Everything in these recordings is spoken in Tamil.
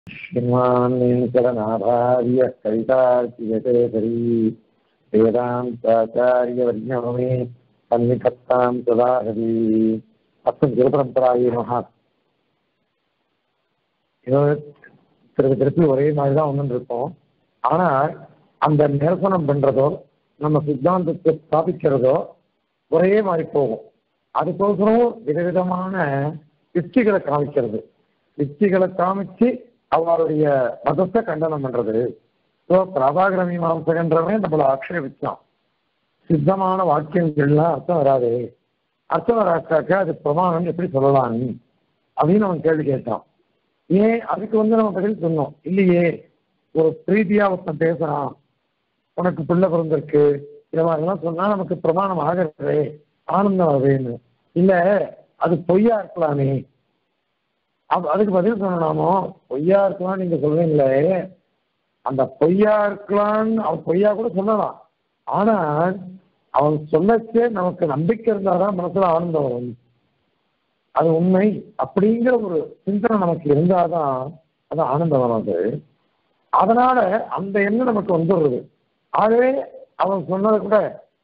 श्रीमान् वेङ्कटनाभार्य कवितार्कियतेतरी वेदान्ताचार्यवर्यो मे सन्निधत्तां सदा हरि அத்தம் குருபரம்பராயே மகா ஏதோ திருப்பி திருப்பி ஒரே மாதிரி தான் ஒன்று இருப்போம் ஆனால் அந்த நிரசனம் பண்றதோ நம்ம சித்தாந்தத்தை ஸ்தாபிக்கிறதோ ஒரே மாதிரி போகும் அதுக்கோசரம் விதவிதமான யுக்திகளை காமிக்கிறது யுக்திகளை காமிச்சு அவருடைய மதத்தை கண்டனம் பண்றது ஸோ பிரபாகர மீமாம்சகன்றவன் நம்மளை ஆக்ஷேபிச்சான் சித்தமான வாக்கியங்கள்லாம் அர்த்தம் வராது அர்த்தம் வராக்காக்க அது பிரமாணம் எப்படி சொல்லலாம் நீ அப்படின்னு அவன் கேள்வி கேட்டான் ஏன் அதுக்கு வந்து நம்ம பதில் சொன்னோம் இல்லையே ஒரு பிரீதியா ஒருத்தன் பேசுறான் உனக்கு பிள்ளை பிறந்திருக்கு இந்த மாதிரிலாம் சொன்னா நமக்கு பிரமாணம் ஆகிறது ஆனந்தம் வருதுன்னு இல்ல அது பொய்யா இருக்கலாமே அதுக்கு பதில் சொல்லலாமோ பொய்யா இருக்கலாம் நீங்க சொல்றீங்களே அந்த பொய்யா இருக்கலாம்னு அவன் பொய்யா கூட சொல்லலாம் ஆனால் அவன் சொல்லச்சே நமக்கு நம்பிக்கை இருந்தாதான் மனசுல ஆனந்தம் வரும் அது உண்மை அப்படிங்கிற ஒரு சிந்தனை நமக்கு இருந்தாதான் அது ஆனந்தம் வரும் அது அதனால அந்த எண்ணம் நமக்கு வந்துடுறது ஆகவே அவன் சொன்னதை கூட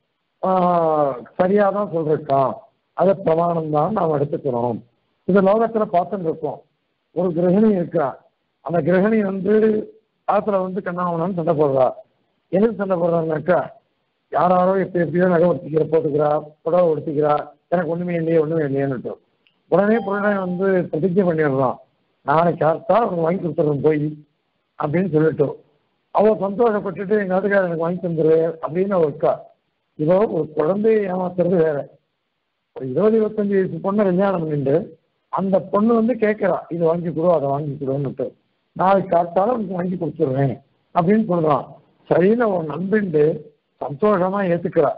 சரியா தான் சொல்றான் அது பிரமாணம் தான் நாம் எடுத்துக்கிறோம் இந்த லோகத்துல பார்த்துட்டு இருக்கோம் ஒரு கிரகிணி இருக்கா அந்த கிரகிணி வந்து ஆத்துல வந்து கண்ணாமணன் சண்டை போடுறா எதுக்கு சண்டை போடுறாங்கனாக்கா யாராரோ எப்படி எப்படியோ நகை ஒட்டிக்கிற போட்டுக்கிறா புடவை ஒடுத்திக்கிறா எனக்கு ஒண்ணுமே இல்லையே ஒண்ணுமே இல்லையேன்னு உடனே புடனே வந்து பிரதிஜை பண்ணிடுறான் நாளைக்கு ஆர்த்தா அவனுக்கு வாங்கி கொடுத்துருவோம் போய் அப்படின்னு சொல்லிட்டோம் அவ சந்தோஷப்பட்டுட்டு எங்க அதுக்காக எனக்கு வாங்கி தந்துரு அப்படின்னு அவ இருக்கா இதோ ஒரு குழந்தையை ஏமாத்துறது வேற ஒரு இருபது இருபத்தஞ்சு வயசு பொண்ணு கல்யாணம் பண்ணிட்டு அந்த பொண்ணு வந்து கேட்கறா இது வாங்கி கொடு அதை வாங்கி கொடுன்னுட்டு நாளைக்கு காத்தாலும் உனக்கு வாங்கி கொடுத்துருவேன் அப்படின்னு சொல்றான் சரின்னு அவன் நம்பிண்டு சந்தோஷமா ஏத்துக்கிறா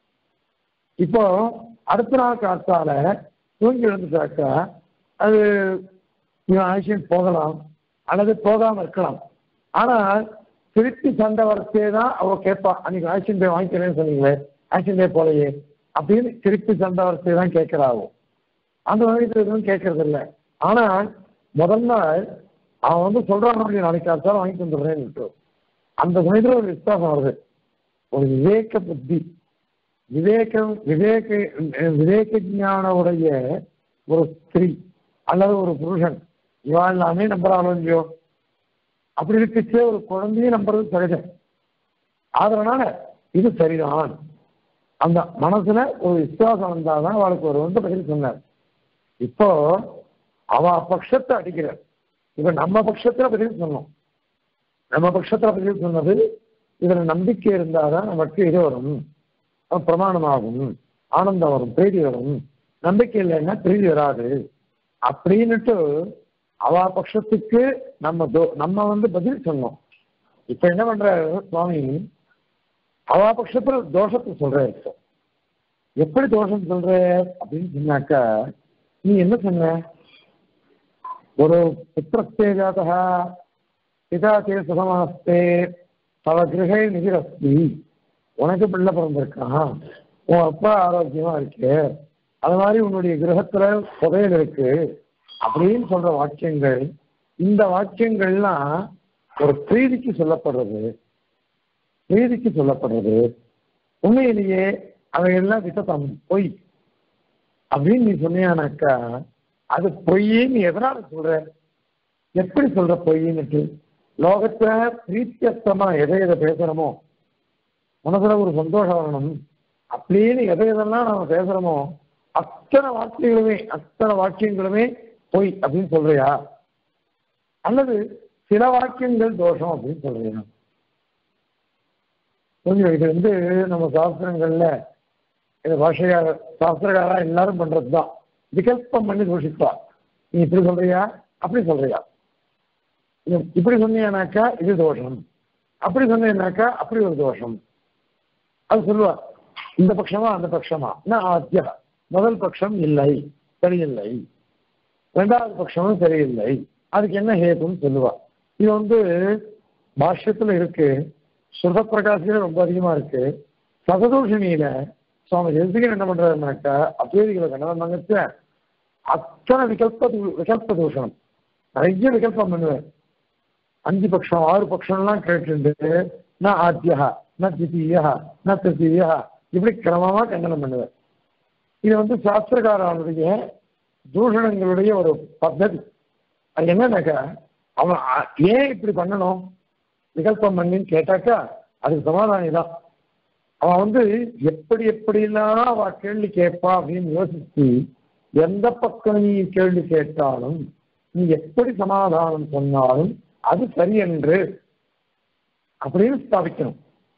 இப்போ அடுத்த நாள் காத்தால தூங்கி எழுந்துட்டாக்கா அது இவன் ஆக்சிடென்ட் போகலாம் அல்லது போகாம இருக்கலாம் ஆனால் திருப்பி சண்டை வரச்சே தான் அவ கேட்பா அன்னைக்கு ஆக்சிடென்ட் போய் வாங்கிக்கிறேன்னு சொன்னீங்களே ஆக்சிடென்டே போலையே அப்படின்னு திருப்பி சண்டை வரச்சே தான் கேட்கிறாவோ அந்த வகையில் எதுவும் கேட்கறது இல்லை ஆனால் முதல் நாள் அவன் வந்து சொல்றான் நாளைக்கு காத்தாலும் வாங்கி தந்துடுறேன்னு அந்த சமயத்தில் ஒரு விசுவாசம் வருது ஒரு விவேக புத்தி விவேகம் விவேக விவேக ஞானவுடைய ஒரு ஸ்திரீ அல்லது ஒரு புருஷன் இவா எல்லாமே நம்புறாளோ இல்லையோ அப்படி இருக்குச்சே ஒரு குழந்தையும் நம்புறது சகஜம் அதனால இது சரிதான் அந்த மனசுல ஒரு விசுவாசம் வந்தாதான் அவளுக்கு ஒரு வந்து பதில் சொன்னார் இப்போ அவ பட்சத்தை அடிக்கிறார் இப்ப நம்ம பட்சத்துல பதில் சொன்னோம் நம்ம பட்சத்துல பதில் சொன்னது இதுல நம்பிக்கை இருந்தாதான் நமக்கு இது வரும் பிரமாணமாகும் ஆனந்தம் வரும் பிரீதி வரும் நம்பிக்கை இல்லைன்னா பிரீதி வராது அப்படின்னுட்டு அவ பட்சத்துக்கு நம்ம நம்ம வந்து பதில் சொன்னோம் இப்ப என்ன பண்ற சுவாமி அவ பட்சத்துல தோஷத்தை சொல்ற எப்படி தோஷம் சொல்ற அப்படின்னு சொன்னாக்கா நீ என்ன சொன்ன ஒரு புத்திரஸ்தே ஜாதா பிதா தே சுகமாஸ்தே தவ கிரகே நிதிரஸ்தி உனக்கு பிள்ளை பிறந்திருக்கான் உன் அப்பா ஆரோக்கியமா இருக்கு அது மாதிரி உன்னுடைய கிரகத்துல புதையல் இருக்கு அப்படின்னு சொல்ற வாக்கியங்கள் இந்த வாக்கியங்கள்லாம் ஒரு பிரீதிக்கு சொல்லப்படுறது பிரீதிக்கு சொல்லப்படுறது உண்மையிலேயே அவையெல்லாம் விசத்தம் பொய் அப்படின்னு நீ சொன்னியானாக்கா அது பொய்யே நீ எதனால சொல்ற எப்படி சொல்ற பொய்ன்னுட்டு லோகத்துல பிரீத்தியஸ்தமா எதை எதை பேசுறோமோ மனசுல ஒரு சந்தோஷம் வரணும் அப்படின்னு எதை எதெல்லாம் நம்ம பேசுறோமோ அத்தனை வாக்கியங்களுமே அத்தனை வாக்கியங்களுமே பொய் அப்படின்னு சொல்றியா அல்லது சில வாக்கியங்கள் தோஷம் அப்படின்னு சொல்றியா கொஞ்சம் இது வந்து நம்ம சாஸ்திரங்கள்ல இந்த பாஷையார சாஸ்திரகாரா எல்லாரும் பண்றதுதான் விகல்பம் பண்ணி தோஷிப்பா நீ இப்படி சொல்றியா அப்படி சொல்றியா இப்படி சொன்னீங்கன்னாக்கா இது தோஷம் அப்படி சொன்னீங்கன்னாக்கா அப்படி ஒரு தோஷம் அது சொல்லுவா இந்த பட்சமா அந்த பட்சமா நான் ஆத்தியா முதல் பட்சம் இல்லை சரியில்லை ரெண்டாவது பட்சமும் சரியில்லை அதுக்கு என்ன ஹேதுன்னு சொல்லுவா இது வந்து பாஷ்யத்துல இருக்கு சுத பிரகாசில ரொம்ப அதிகமா இருக்கு சததூஷணியில சுவாமி எதுக்கு என்ன பண்றாருனாக்கா அத்வைதிகளை கண்டனம் மங்கச்ச அத்தனை விகல்ப தூ- விகல்ப தூஷணம் நிறைய விகல்பம் பண்ணுவேன் அஞ்சு பட்சம் ஆறு பட்சம்லாம் கேட்டுட்டு நான் ஆத்தியா நான் தித்தீயா நான் திருத்தீயா இப்படி கிரமமா கண்டனம் பண்ணுவேன் இது வந்து சாஸ்திரக்காரனுடைய தூஷணங்களுடைய ஒரு பద్ధதி அது என்னன்னாக்கா அவன் அ- ஏன் இப்படி பண்ணணும் விகல்பம் பண்ணின்னு கேட்டாக்கா அதுக்கு சமாதானம் தான் அவன் வந்து எப்படி எப்படிலாம் அவ கேள்வி கேட்பா அப்படின்னு யோசிச்சு எந்த பக்கம் நீ கேள்வி கேட்டாலும் நீ எப்படி சமாதானம் சொன்னாலும் அது சரி என்று அப்படின்னு ஸ்தாபிக்கணும்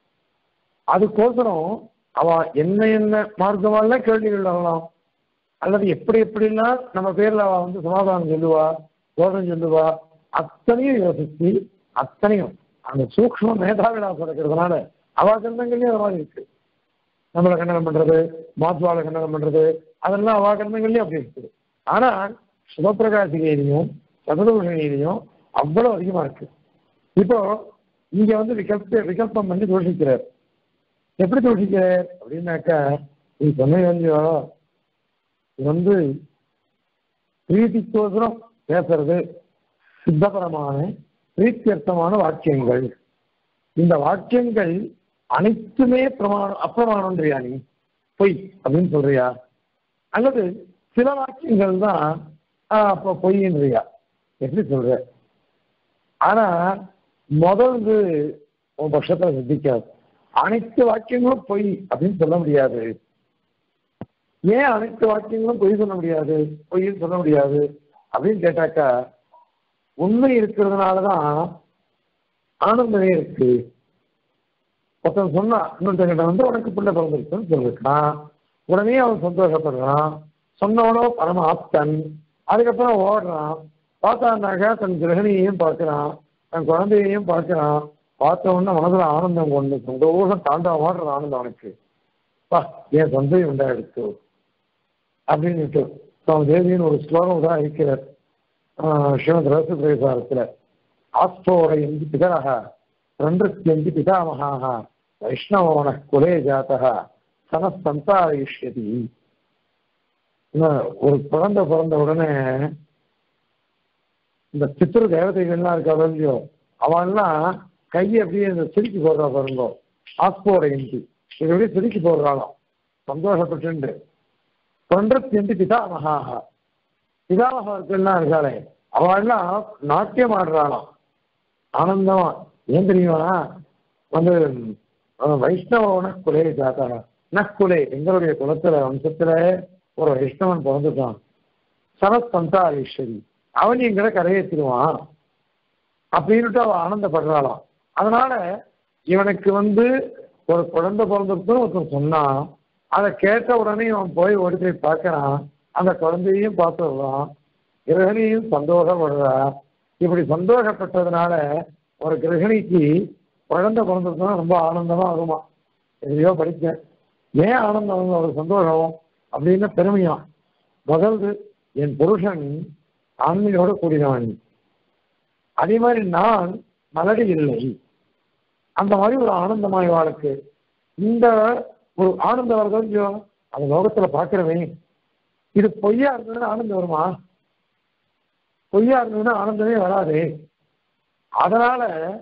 அதுக்கோசரம் அவன் என்ன என்ன மார்க்கமெல்லாம் கேள்விகள் வரலாம் அல்லது எப்படி எப்படிலாம் நம்ம பேர்ல அவ வந்து சமாதானம் சொல்லுவா தோஷம் சொல்லுவா அத்தனையும் யோசிச்சு அத்தனையும் அந்த சூக்ஷ்ம மேதாவிலாசம் இருக்கிறதுனால அவ கண்டங்கள்லயும் அது மாதிரி இருக்கு நம்மளை கண்டனம் பண்றது மாத்வால கண்டனம் பண்றது அதெல்லாம் அவ கண்டங்கள்லயும் அப்படி இருக்குது ஆனா சிவபிரகாசிகையிலையும் சததூஷணியிலையும் அவ்வளவு அதிகமா இருக்கு இப்போ இங்க வந்து விகல்ப விகல்பம் பண்ணி தோஷிக்கிறார் எப்படி தோஷிக்கிறார் அப்படின்னாக்கா நீ சொன்ன இல்லையோ இது வந்து பிரீத்திக்கோசரம் பேசுறது சித்தபரமான பிரீத்தியர்த்தமான வாக்கியங்கள் இந்த வாக்கியங்கள் அனைத்துமே பிரமாணம் அப்பிரமாணம்ன்றியா நீ பொய் அப்படின்னு சொல்றியா அல்லது சில வாக்கியங்கள் தான் ஆஹ், அப்ப பொய்ன்றியா எப்படி சொல்ற ஆனா முதல்ந்து உன் பட்சத்துல சித்திக்காது அனைத்து வாக்கியங்களும் பொய் அப்படின்னு சொல்ல முடியாது ஏன் அனைத்து வாக்கியங்களும் பொய் சொல்ல முடியாது பொய்ன்னு சொல்ல முடியாது அப்படின்னு கேட்டாக்கா உண்மை இருக்கிறதுனாலதான் ஆனந்தமே இருக்கு ஒருத்தன் சொன்னா இன்னொருத்தங்கிட்ட வந்து உனக்கு பிள்ளை பிறந்திருக்குன்னு சொல்லிருக்கான் உடனே அவன் சந்தோஷப்படுறான் சொன்னவனோ பரம ஆப்தன் அதுக்கப்புறம் ஓடுறான் பார்த்தான்னாக்கா தன் கிரகணியையும் பார்க்கிறான் தன் குழந்தையையும் பார்க்கிறான் பார்த்த உடனே மனதுல ஆனந்தம் கொண்டு சந்தோஷம் தாண்டா ஓடுற ஆனந்தம் அவனுக்கு பா என் சந்தேகம் உண்டாயிடுச்சு அப்படின்னுட்டு சுவாமி தேவியின் ஒரு ஸ்லோகம் தான் இருக்கிறார் ஸ்ரீமத் ரச பிரேசாரத்தில் ஆஸ்தோரயந்தி பிதரக பிரண்டத்யந்தி பிதாமகாக வைஷ்ணவோன குலே ஜாத்தக சன சந்தாரயிஷ்யதி ஒரு குழந்தை பிறந்த உடனே இந்த பித்ரு தேவதைகள்லாம் இருக்கா இல்லையோ அவன்லாம் கையை அப்படியே இந்த சிரிக்கி போடுறா பாருங்க ஆஸ்போரயந்தி இது அப்படியே சிரிக்கி போடுறாளாம் சந்தோஷப்பட்டு தொண்டத்தி பிதாமகாக பிதாமகர்கள்லாம் இருக்காளே அவள்லாம் நாட்டியம் ஆடுறாளாம் ஆனந்தமா ஏன் தெரியுமா வந்து அஹ், வைஷ்ணவன குலே ஜாத்தா நக்குலே எங்களுடைய குலத்துல வம்சத்துல ஒரு வைஷ்ணவன் பிறந்துட்டான் சரத் சந்தாரீஸ்வரி அவன் எங்களை கரையேற்றிடுவான் அப்படின்னுட்டு அவ ஆனந்தப்படுறாளாம் அதனால இவனுக்கு வந்து ஒரு குழந்தை பிறந்திருக்குன்னு ஒருத்தன் சொன்னான் அதை கேட்ட உடனே இவன் போய் ஓடி போய் பார்க்கறான் அந்த குழந்தையையும் பார்த்துடுறான் கிரகணியும் சந்தோஷப்படுறா இப்படி சந்தோஷப்பட்டதுனால ஒரு கிரகணிக்கு குழந்தை பிறந்திருக்குன்னா ரொம்ப ஆனந்தமா ஆகுமா எதையோ படித்தேன் ஏன் ஆனந்தம் வந்து ஒரு சந்தோஷம் அப்படின்னு பெருமையா முதல்து என் புருஷன் ஆண்மையோட கூடினவன் அதே மாதிரி நான் மலடி இல்லை அந்த மாதிரி ஒரு ஆனந்தமாய் வாழ்க்கை இந்த ஒரு ஆனந்தம் வருதோ இல்லையோ அந்த லோகத்துல பார்க்கிறவன் இது பொய்யா இருந்ததுன்னா ஆனந்தம் வருமா பொய்யா இருந்ததுன்னா ஆனந்தமே வராது அதனால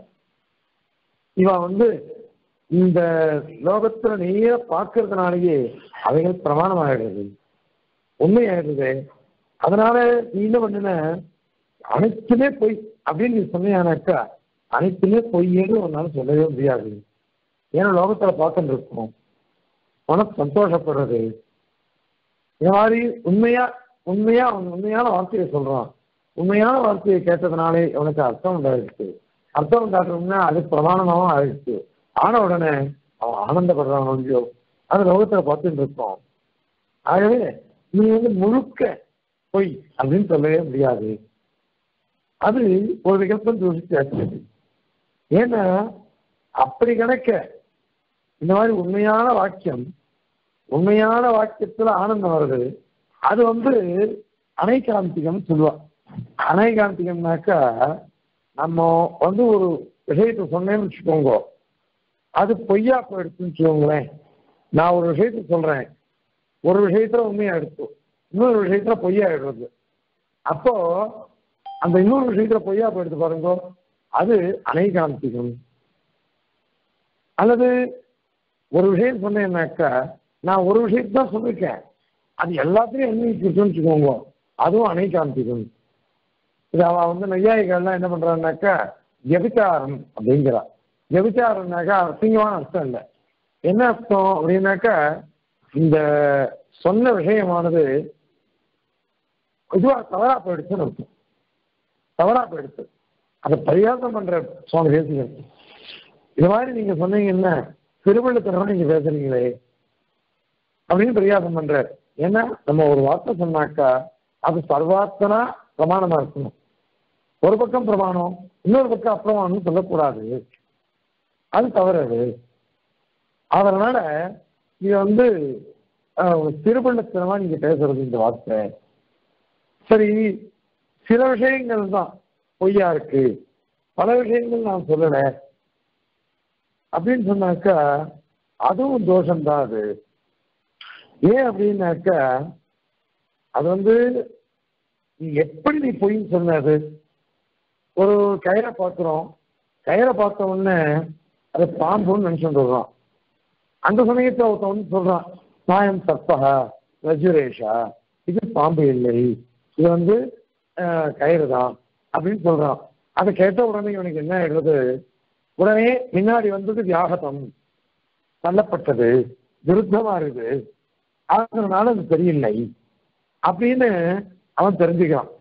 இவன் வந்து இந்த லோகத்துல நேர பார்க்கறதுனாலயே அவைகள் பிரமாணமாயிடுது உண்மையாயிடுது அதனால நீ என்ன பண்ணுன அனைத்துமே பொய் அப்படின்னு நீ சொன்னியானாக்கா அனைத்துமே பொய்யேன்னு உன்னால சொல்லவே முடியாது ஏன்னா லோகத்துல பார்த்துட்டு இருக்கோம் மனசு சந்தோஷப்படுறது இந்த மாதிரி உண்மையா உண்மையா அவன் உண்மையான வார்த்தையை சொல்றான் உண்மையான வார்த்தையை கேட்டதுனாலே அவனுக்கு அர்த்தம் உண்டாயிடுச்சு அர்த்தம் உண்டாக்கணும்னா அது பிரமாணமாவும் ஆயிடுச்சு ஆன உடனே அவன் ஆனந்தப்படுறான் இல்லையோ அது லோகத்துல பார்த்துட்டு இருக்கோம் ஆகவே நீ வந்து முழுக்க பொய் அப்படின்னு சொல்லவே முடியாது அது ஒரு விகல்பம் தூசிச்சாச்சு ஏன்னா அப்படி கணக்க இந்த மாதிரி உண்மையான வாக்கியம் உண்மையான வாக்கியத்துல ஆனந்தம் வருது அது வந்து அனைகாந்திகம் சொல்லுவா அனைகாந்திகம்னாக்கா நம்ம வந்து ஒரு விஷயத்தை சொன்னேன்னு வச்சுக்கோங்க அது பொய்யா போயிடுச்சுன்னு வச்சுக்கோங்களேன் நான் ஒரு விஷயத்தை சொல்றேன் ஒரு விஷயத்துல உண்மையா எடுத்து இன்னொரு விஷயத்துல பொய்யா எடுறது அப்போ அந்த இன்னொரு விஷயத்துல பொய்யா போயிடுது பாருங்க அது அனைகாந்திகம் அல்லது ஒரு விஷயம் சொன்னேன்னாக்கா நான் ஒரு விஷயத்தை தான் சொல்லியிருக்கேன் அது எல்லாத்தையும் அன்வயிச்சுன்னு வச்சுக்கோங்க அதுவும் அனைகாந்திகம் இது அவ வந்து நையாயிகள்லாம் என்ன பண்றான்னாக்கா விபச்சாரம் அப்படிங்கிறா விபச்சாரம்னாக்கா அசிங்கமான அர்த்தம் இல்லை என்ன அர்த்தம் அப்படின்னாக்கா இந்த சொன்ன விஷயமானது இதுவா தவறா போயிடுச்சுன்னு அர்த்தம் தவறா போயிடுச்சு அதை பரியாசம் பண்ற சுவாமி தேசிகன் இது மாதிரி நீங்க சொன்னீங்கன்னா திருவள்ளுத்தரம் நீங்க பேசுறீங்களே அப்படின்னு பரியாசம் பண்றார் ஏன்னா நம்ம ஒரு வார்த்தை சொன்னாக்கா அது சர்வாத்தனா பிரமாணமா இருக்கணும் ஒரு பக்கம் பிரமாணம் இன்னொரு பக்கம் அப்பிரமாணம் சொல்லக்கூடாது அது தவறு அது அதனால இது வந்து திருப்பள்ளத்தனமா நீங்க பேசுறது இந்த வார்த்தை சரி சில விஷயங்கள் தான் பொய்யா இருக்கு பல விஷயங்கள் நான் சொல்லல அப்படின்னு சொன்னாக்கா அதுவும் தோஷம்தான் அது ஏன் அப்படின்னாக்கா அது வந்து நீ எப்படி நீ பொய்ன்னு சொன்னது ஒரு கயிறை பார்க்குறோம் கயிறை பார்த்த உடனே அது பாம்புன்னு நினைச்சுட்டு வர்றான் அந்த சமயத்தை ஒருத்தன் வந்து சொல்றான் மாயம் சர்ப்பகா ரஜுரேஷா இது பாம்பு இல்லை இது வந்து கயிறு தான் அப்படின்னு சொல்றான் அதை கேட்ட உடனே இவனுக்கு என்ன ஆயிடுறது உடனே முன்னாடி வந்தது வியாகதம் தள்ளப்பட்டது விருத்தமா இருக்குது அதனால அது சரியில்லை அப்படின்னு அவன் தெரிஞ்சுக்கிறான்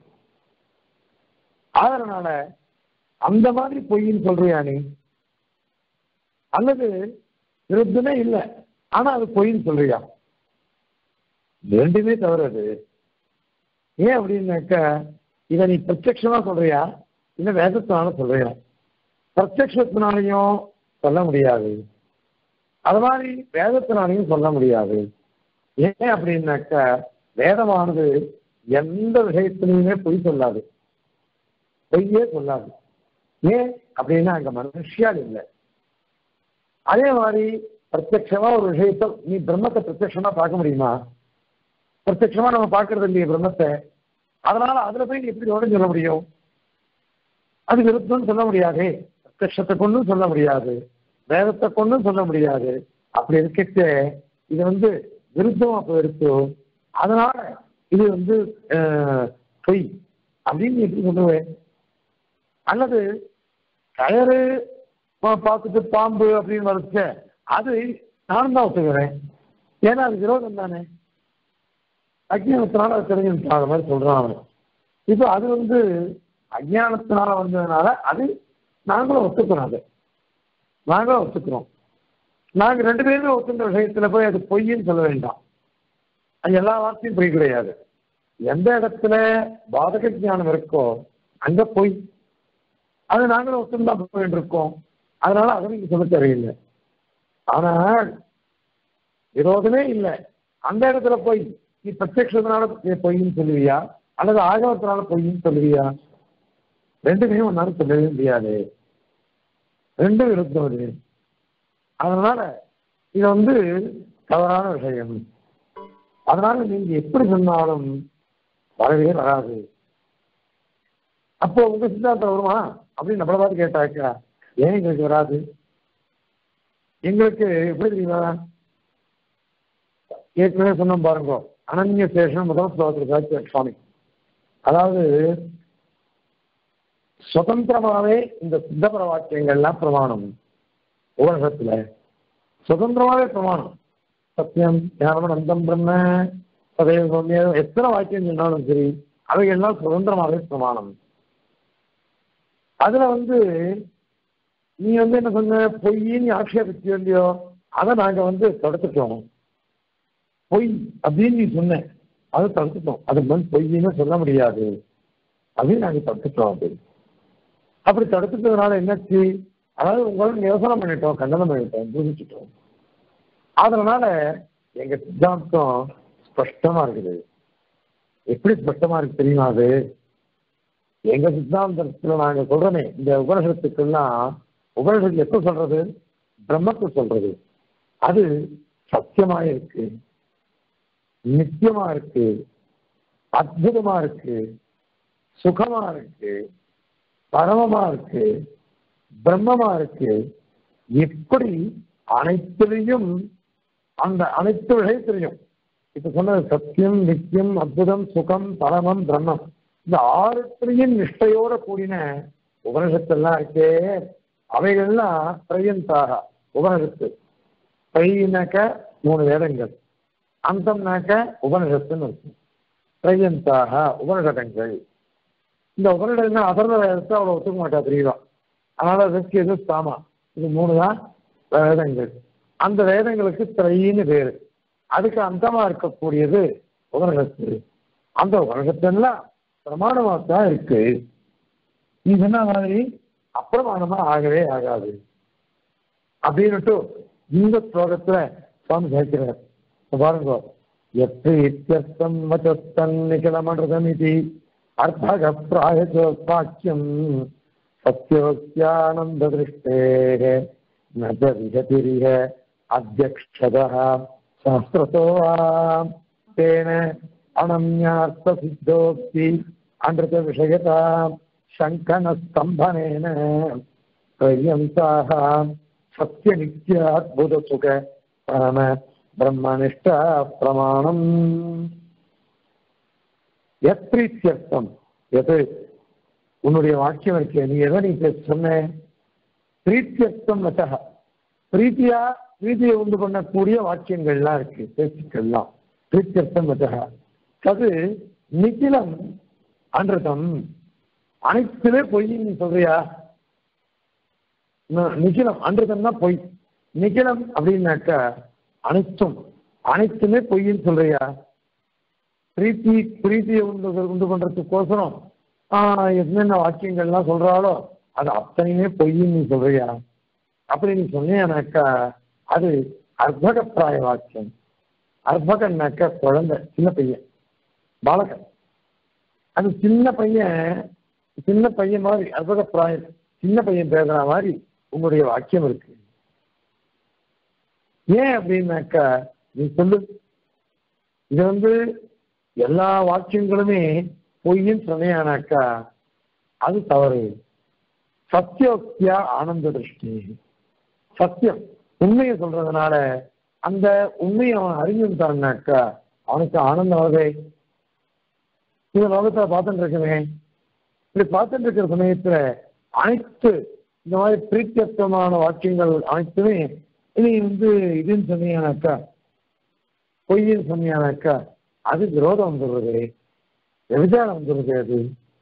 அதனால அந்த மாதிரி பொய்ன்னு சொல்றியா நீ அல்லது விருத்தமே இல்லை ஆனா அது பொய்ன்னு சொல்றியா ரெண்டுமே தவறு அது ஏன் அப்படின்னாக்கா இதை நீ பிரத்யட்சமா சொல்றியா இல்லை வேதத்தினால சொல்றியா பிரத்யட்சத்தினாலையும் சொல்ல முடியாது அது மாதிரி வேதத்தினாலையும் சொல்ல முடியாது ஏன் அப்படின்னாக்கா வேதமானது எந்த விஷயத்திலையுமே பொய் சொல்லாது பொய்யே சொல்லாது ஏன் அப்படின்னா அங்க மனுஷியால் இல்லை அதே மாதிரி பிரத்யட்சமா ஒரு விஷயத்தை நீ பிரம்மத்தை பிரத்யட்சமா பார்க்க முடியுமா பிரத்யட்சமா நம்ம பார்க்கறது இல்லையே பிரம்மத்தை அதனால அதுல போய் நீ எப்படி உடனே சொல்ல முடியும் அது விருத்தம் சொல்ல முடியாது பிரத்யட்சத்தை கொண்டும் சொல்ல முடியாது வேதத்தை கொண்டும் சொல்ல முடியாது அப்படி இருக்க இது வந்து விருத்தமா போயிடுச்சு அதனால இது வந்து பொய் அப்படின்னு எப்படி சொல்லுவேன் அல்லது கயறு பார்த்துட்டு பாம்பு அப்படின்னு வரைச்ச அது நானும் தான் ஒத்துக்கிறேன் ஏன்னா அது விரோதம் தானே அஜ்ஞானத்தினால அது தெரிஞ்சுட்டான் மாதிரி சொல்றான் அவன் இப்போ அது வந்து அஜ்ஞானத்தினால வந்ததுனால அது நாங்களும் ஒத்துக்கிறோம் அது நாங்களும் ஒத்துக்கிறோம் நாங்கள் ரெண்டு பேருமே ஒத்துன்ற விஷயத்துல போய் அது பொய்ன்னு சொல்ல வேண்டாம் அது எல்லா வார்த்தையும் பொய் கிடையாது எந்த இடத்துல பாதக ஞானம் இருக்கோ அங்க பொய் அது நாங்களும் ஒத்துந்தா போயிட்டு இருக்கோம் அதனால அதை நீங்க சொல்ல தேவையில்லை ஆனால் விரோதமே இல்லை அந்த இடத்துல போய் நீ பிரத்யக்ஷத்தினால பொய்ன்னு சொல்லுவியா அல்லது ஆகவத்தினால பொய்ன்னு சொல்லுவியா ரெண்டுமே ஒன்னாலும் சொல்லவே முடியாது ரெண்டும் விருத்தம் அது அதனால இது வந்து தவறான விஷயம் அதனால நீங்க எப்படி சொன்னாலும் வரவே வராது அப்போ உங்க சித்தாந்தம் வருமா அப்படின்னு நம்மள பார்த்து கேட்டாக்கா ஏன் எங்களுக்கு வராது எங்களுக்கு எப்படி தெரியுமா ஏற்கனவே சொன்னோம் பாருங்க அனன்ய சேஷன் முதல் ஸ்லோகத்திற்காக சுவாமி அதாவது சுதந்திரமாவே இந்த சித்தபர வாக்கியங்கள்லாம் பிரமாணம் உலகத்துல சுதந்திரமாவே பிரமாணம் சத்தியம் ஞானம் அந்தம் பிரம்ம சதேவ சௌமியம் எத்தனை வாக்கியம் சொன்னாலும் சரி அவைகள்லாம் சுதந்திரமாவே பிரமாணம் அதுல வந்து நீ வந்து என்ன சொன்ன பொய்ன்னு ஆட்சேபிச்சு இல்லையோ அதை நாங்க வந்து தடுத்துட்டோம் பொய் அப்படின்னு நீ சொன்ன அதை தடுத்துட்டோம் அது வந்து பொய்ன்னு சொல்ல முடியாது அப்படின்னு நாங்க தடுத்துட்டோம் அது அப்படி தடுத்துட்டதுனால என்னாச்சு அதாவது உங்களோட யோசனை பண்ணிட்டோம் கண்டனம் பண்ணிட்டோம் பூஜிச்சிட்டோம் அதனால எங்க சித்தாந்தம் ஸ்பஷ்டமா இருக்குது எப்படி ஸ்பஷ்டமா இருக்கு தெரியுமா அது எங்க சித்தாந்தத்துல நாங்க சொல்றோமே இந்த உபனிஷத்துக்கெல்லாம் உபனிஷத்து எப்ப சொல்றது பிரம்மத்தை சொல்றது அது சத்தியமா இருக்கு நித்தியமா இருக்கு அற்புதமா இருக்கு சுகமா இருக்கு பரமமா இருக்கு பிரம்மமா இருக்கு எப்படி அனைத்திலையும் அந்த அனைத்து விஷயத்திலையும் இப்ப சொன்னது சத்தியம் நித்தியம் அற்புதம் சுகம் பரமம் பிரம்மம் இந்த ஆறுத்திலையும் நிஷ்டையோட கூடின உபனிஷத்தெல்லாம் இருக்கே அவைகள்லாம் பிரயந்தாக உபனிஷத்து பையனாக்க மூணு வேதங்கள் அந்தம்னாக்க உபனிஷத்துன்னு இருக்கும் பிரயந்தாக உபனிஷதங்கள் இந்த உபனிடம் அதர்வ வேதத்தை அவ்வளோ ஒத்துக்க மாட்டா தெரியல அதனால ரிஸ்க் எது சாமா இது மூணு தான் வேதங்கள் அந்த வேதங்களுக்கு திரையின்னு பேரு அதுக்கு அந்தமா இருக்கக்கூடியது உபனிஷத்து அந்த உபனிஷத்தெல்லாம் பிரமாணமா தான் இருக்கு நீ சொன்ன மாதிரி அப்பிரமாணமா ஆகவே ஆகாது அப்படின்னுட்டு இந்த ஸ்லோகத்துல சுவாமி கேட்கிறார் பாருங்க எத்து இத்தியர்த்தம் வச்சத்தன் நிகழமன்றதம் இது அர்த்தக பிராயச்சோப்பாக்கியம் சத்யோக்யானந்த திருஷ்டே நஜ விகதிரிக அத்தியக்ஷதः சாஸ்திரத்தோ தேன அனன்யார்த்த சித்தோக்தி அன்றத விஷயதா சங்கன ஸ்தம்பனேன पर्यन्ताः सत्यनित्याद्भुतसुख परम ब्रह्मनिष्ठ प्रमाणम् எத்ரீத்தியர்த்தம் எது உன்னுடைய வாக்கியம் இருக்கே நீ எதை நீ இப்ப சொன்ன பிரீத்தியர்த்தம் வச்சக பிரீத்தியா பிரீத்தியை உண்டு பண்ணக்கூடிய வாக்கியங்கள்லாம் இருக்கு பேச்சுக்கள்லாம் பிரீத்தியர்த்தம் வச்சக அது நிக்கிலம் அன்றதம் அனைத்திலே பொய் நீ சொல்றியா ந- நிகிலம் அன்றதம்னா பொய் நிகிலம் அப்படின்னாக்க அனைத்தும் அனைத்துமே பொய்ன்னு சொல்றியா பிரீத்தி பிரீத்தியை உண்டு உண்டு பண்றதுக்கோசரம் ஆஹ் என்னென்ன வாக்கியங்கள்லாம் சொல்றாளோ அது அத்தனையுமே பொய்ன்னு நீ சொல்றியா அப்படி நீ சொன்னியானாக்கா அது அர்ப்பகப்பிராய வாக்கியம் அர்ப்பகன்னாக்கா குழந்தை சின்ன பையன் பாலகன் அது சின்ன பையன் சின்ன பையன் மாதிரி அர்ப்பகப்பிராயம் சின்ன பையன் பேசுற மாதிரி உங்களுடைய வாக்கியம் இருக்கு ஏன் அப்படின்னாக்கா நீ சொல்லு இது வந்து எல்லா வாக்கியங்களுமே பொய்ன்னு சொன்னியானாக்கா அது தவறு சத்தியோக்தியா ஆனந்த திருஷ்டி சத்தியம் உண்மையை சொல்றதுனால அந்த உண்மையை அவன் அறிஞ்சுட்டான்னாக்கா அவனுக்கு ஆனந்தம் வருதே இந்த லோகத்தை பார்த்துட்டு இருக்கவே இப்படி பார்த்துட்டு இருக்கிற சமயத்துல அனைத்து இந்த மாதிரி பிரீத்தியத்துவமான வாக்கியங்கள் அனைத்துமே இனி வந்து இதுன்னு சொன்னீங்கன்னாக்கா பொய்ன்னு சொன்னீங்கன்னாக்கா அது விரோதம் வந்துடுறது விபச்சாரம் வந்துடுது அது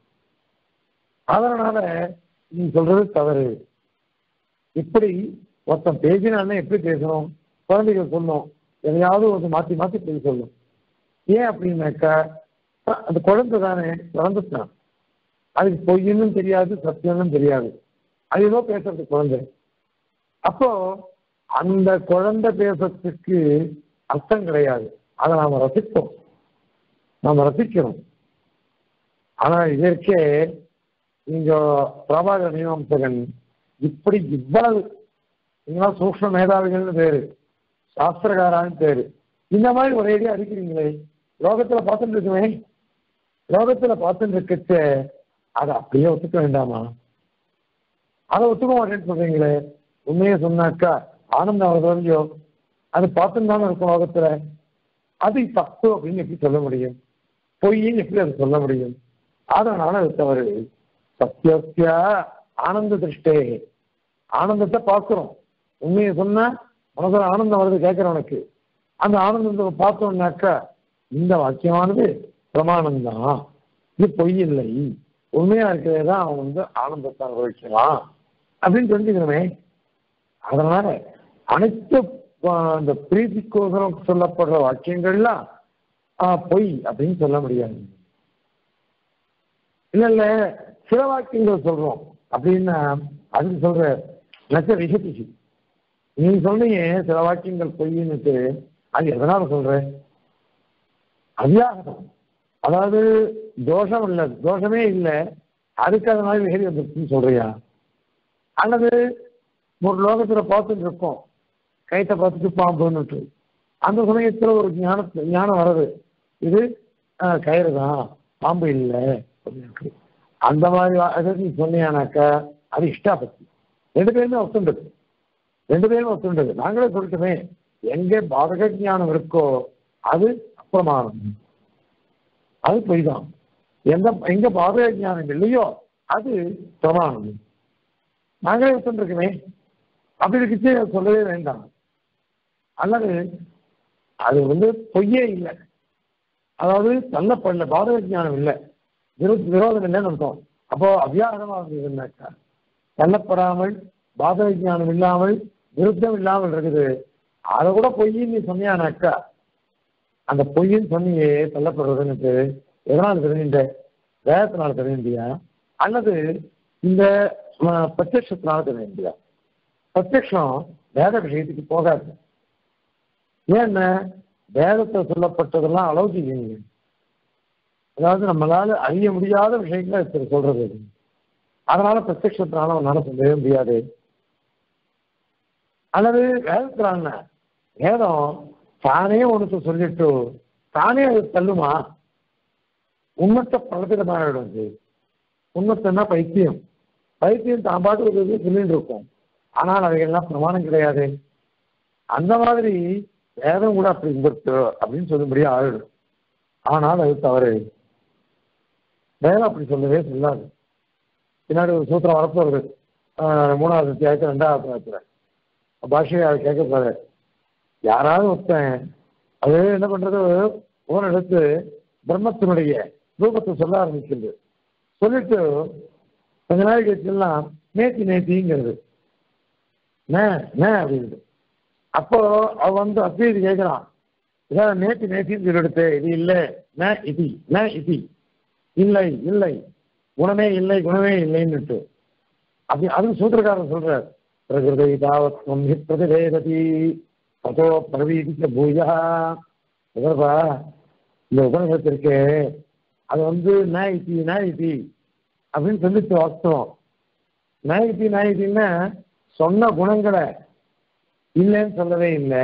அதனால நீ சொல்றது தவறு இப்படி ஒருத்தன் பேசினானே எப்படி பேசணும் குழந்தைகள் சொல்லும் எதையாவது ஒரு மாத்தி மாத்தி பேச சொல்லும் ஏன் அப்படின்னாக்கா அந்த குழந்தை தானே வளர்ந்துட்டான் அதுக்கு பொய்யும் தெரியாது சத்தியமும் தெரியாது அது ஏதோ பேசுறது குழந்தை அப்போ அந்த குழந்தை பேசுறதுக்கு அர்த்தம் கிடையாது அதை நாம ரசிப்போம் நாம ரசிக்கிறோம் ஆனா இதற்கே நீங்க பிரபாகர மீமாம்சகன் இப்படி இவ்வளவு நீங்களாம் சூக்ஷ்ம மேதாவிகள்னு பேரு சாஸ்திரகாரான்னு பேரு இந்த மாதிரி ஒரேடியா அடிக்கிறீங்களே லோகத்துல பார்த்துட்டு இருக்குமே லோகத்துல பார்த்துட்டு இருக்கச்ச அதை அப்படியே ஒத்துக்க வேண்டாமா அதை ஒத்துக்க மாட்டேன்னு சொல்றீங்களே உண்மையை சொன்னாக்கா ஆனந்தம் வருதோ இல்லையோ அது பார்த்துட்டு தானே இருக்கும் லோகத்துல அது தப்பு அப்படின்னு எப்படி சொல்ல முடியும் பொய்ன்னு எப்படி அதை சொல்ல முடியும் அதனால அது தவறு சத்தியத்தியா ஆனந்த திருஷ்டே ஆனந்தத்தை பார்க்கிறோம் உண்மையை சொன்னா உனக்கு ஆனந்தம் வருது கேட்கிறவனுக்கு அந்த ஆனந்தத்தை பார்த்தோம்னாக்கா இந்த வாக்கியமானது பிரமாணம் தான் இது பொய் இல்லை உண்மையா இருக்கிறதே தான் அவன் வந்து ஆனந்தத்தை அனுபவிக்கலாம் அப்படின்னு தெரிஞ்சுக்கணுமே அதனால அனைத்து ஆஹ், அந்த பிரீத்திக்கோசரம் சொல்லப்படுற வாக்கியங்கள்லாம் ஆஹ், பொய் அப்படின்னு சொல்ல முடியாது இல்ல இல்ல சில வாக்கியங்கள் சொல்றோம் அப்படின்னா அதுக்கு சொல்ற நச்ச விசதிசி நீ சொன்னீங்க சில வாக்கியங்கள் பொய்ன்னுட்டு அது எதனால சொல்ற அவ்யாகதம் அதாவது தோஷம் இல்லை தோஷமே இல்லை அதுக்கு அது மாதிரி விகதி வந்துருச்சுன்னு சொல்றியா அல்லது ஒரு லோகத்துல பார்த்துட்டு இருக்கோம் கைத்தை பார்த்துட்டு பாம்புன்னுட்டு அந்த சமயத்துல ஒரு ஞான ஞானம் வருது இது ஆஹ், கயிறு தான் பாம்பு இல்லை அப்படின்ட்டு அந்த மாதிரி வா- அதை நீ சொன்னியானாக்கா அது இஷ்டாபத்தி ரெண்டு பேருமே ஒத்துண்டது ரெண்டு பேருமே ஒத்துண்டது நாங்களே சொல்லிட்டுமே எங்க பாதக ஞானம் இருக்கோ அது அப்பிரமாணம் அது பொய் தான் எந்த எங்க பாதக ஞானம் இல்லையோ அது பிரமாணம் நாங்களே ஒத்துருக்குமே அப்படி இருந்துச்சு சொல்லவே வேண்டாம் அல்லது அது வந்து பொய்யே இல்லை அதாவது தள்ளப்படல பாதக ஞானம் இல்லை விரோ விரோதம் இல்லைன்னு அர்த்தம் அப்போ அவ்யாகமாக இருந்ததுன்னாக்கா தள்ளப்படாமல் பாதக ஞானம் இல்லாமல் விருத்தம் இல்லாமல் இருக்குது அதை கூட பொய்ன்னு நீ சொன்னியானாக்கா அந்த பொய்ன்னு சொன்னியே தள்ளப்படுறதுன்னு எதனால் தெரிஞ்சுட்ட வேதத்தினால தெரிஞ்சியா அல்லது இந்த பிரத்யட்சத்தினால தெரிஞ்சியா பிரத்யக்ஷம் வேத விஷயத்துக்கு போகாது ஏன்னா வேதத்தை சொல்லப்பட்டதெல்லாம் அலௌகிங்க அதாவது நம்மளால அறிய முடியாத விஷயங்களை இப்ப சொல்றது அது. அதனால பிரத்யட்சத்தினால அவனால சொல்லவே முடியாது அல்லது வேதத்தினால வேதம் தானே ஒன்று சொல்லிட்டு தானே அது தள்ளுமா உண்மத்தை பிரகடமாயிடும் அது உண்மத்தைன்னா பைத்தியம் பைத்தியம் தான் பாட்டு ஒரு இது சொல்லிட்டு இருக்கும் ஆனால் அவைகள்லாம் பிரமாணம் கிடையாது அந்த மாதிரி வேதம் கூட அப்படி இருந்திருக்கு அப்படின்னு சொல்லும்படி ஆயிடும் ஆனால் அது தவறு வேதம் அப்படி சொல்லவே சொல்லாது பின்னாடி ஒரு சூத்திரம் வரப்போறது ஆஹ் மூணாவது அத்தியாயத்தில் ரெண்டாவது அத்தியாயத்தில் பாஷையை அதை கேட்க போறாரு யாராவது ஒருத்தன் அது என்ன பண்றது ஒரு எடுத்து பிரம்மத்தினுடைய ரூபத்தை சொல்ல ஆரம்பிக்கிறது சொல்லிட்டு கொஞ்ச நாள் கழிச்சுலாம் நேத்தி நேத்திங்கிறது நே நே அப்படிங்குது அப்போ அவ வந்து அத்வைதி கேட்கிறான் இதான் நேத்தி நேத்தின்னு சொல்லிடுத்து இது இல்லை ந இது ந இது இல்லை இல்லை குணமே இல்லை குணமே இல்லைன்னுட்டு அப்படி அதுவும் சூத்திரக்காரன் சொல்றார் பிரகிருதை தாவத்வம் ஹி பிரதிவேததி அதோ பிரவீதிக்க பூயா இதப்பா இந்த உபநிஷத்திற்கு அது வந்து நாயித்தி நாயித்தி அப்படின்னு சொல்லிச்சு வாஸ்தவம் நாயித்தி நாயித்தின்னா சொன்ன குணங்களை இல்லைன்னு சொல்லவே இல்லை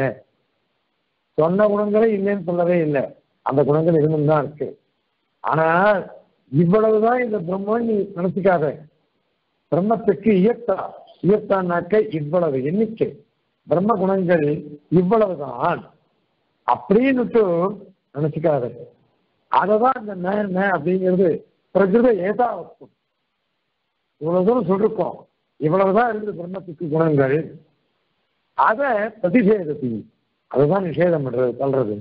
சொன்ன குணங்களே இல்லைன்னு சொல்லவே இல்லை அந்த குணங்கள் இருந்தும் தான் இருக்கு ஆனா இவ்வளவுதான் இந்த பிரம்மன் நீ நினைச்சுக்காத பிரம்மத்துக்கு இயக்கா இயக்கானாக்க இவ்வளவு எண்ணிக்கை பிரம்ம குணங்கள் இவ்வளவுதான் அப்படின்னுட்டு நினைச்சுக்காத அததான் இந்த ந ந அப்படிங்கிறது பிரகிருத ஏதாவத்தும் இவ்வளவு தூரம் சொல்லிருக்கோம் இவ்வளவுதான் இருக்குது பிரம்மத்துக்கு குணங்கள் அதை பிரதிஷேதத்தி அதுதான் நிஷேதம் பண்றது தள்ளுறது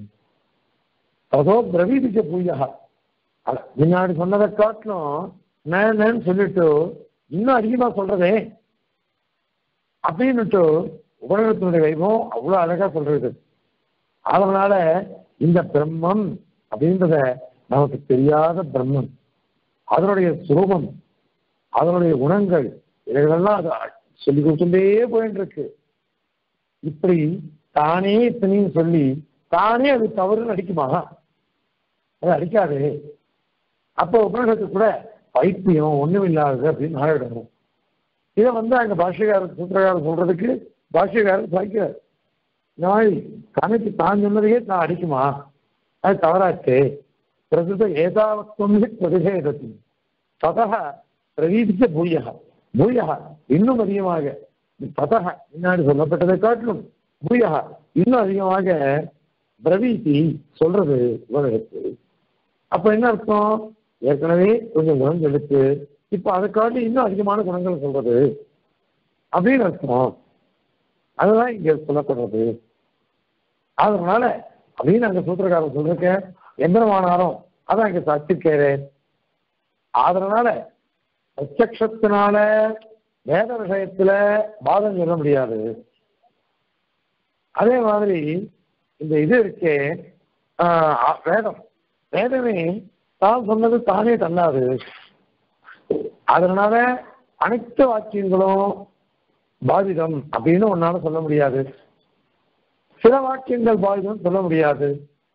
அதோ பிரவீதிக்க பூஜா முன்னாடி சொன்னதை காட்டிலும் நேன்னு சொல்லிட்டு இன்னும் அதிகமா சொல்றதே அப்படின்னுட்டு உபநிடத்தினுடைய வைபவம் அவ்வளவு அழகா சொல்றது அதனால இந்த பிரம்மம் அப்படின்றத நமக்கு தெரியாத பிரம்மம் அதனுடைய சுரூபம் அதனுடைய குணங்கள் இவைகளெல்லாம் அது சொல்லி கொடுத்துட்டே போயிட்டு இருக்கு இப்படி தானே இத்தனையும் சொல்லி தானே அது தவறுன்னு அடிக்குமா அது அடிக்காது அப்போ உபநிஷத்து கூட பைத்தியம் ஒண்ணும் இல்லாதது அப்படின்னு ஆயிடணும் இதை வந்து அங்க பாஷ்யக்காரர் சூத்திரக்காரர் சொல்றதுக்கு பாஷ்யக்காரர் சாய்க்கிறார் நாய் கணக்கு தான் சொன்னதையே தான் அடிக்குமா அது தவறாச்சு பிரசுத ஏதாவத்துவம் பிரதிஷேதத்தி ததா பிரவீதிச்ச பூயா பூயா இன்னும் அதிகமாக ததா முன்னாடி சொல்லப்பட்டதை காட்டிலும் பூயா இன்னும் அதிகமாக பிரவீதி சொல்றது உலகத்து அப்ப என்ன அர்த்தம் ஏற்கனவே கொஞ்சம் குணம் எடுத்து இப்ப அதை காட்டி இன்னும் அதிகமான குணங்கள் சொல்றது அப்படின்னு அர்த்தம் அதுதான் இங்க சொல்லப்படுறது அதனால அப்படின்னு அங்க சூத்திரக்காரன் சொல்லிருக்க எந்திரமானாரும் அதான் இங்க சச்சிருக்காரு அதனால பிரத்யக்ஷத்தினால வேத விஷயத்துல பாதம் சொல்ல முடியாது அதே மாதிரி இந்த இது இருக்கே ஆஹ் வேதம் வேதமே தான் சொன்னது தானே தள்ளாது அதனால அனைத்து வாக்கியங்களும் பாதிதம் அப்படின்னு ஒன்னால சொல்ல முடியாது சில வாக்கியங்கள் பாதிதம் சொல்ல முடியாது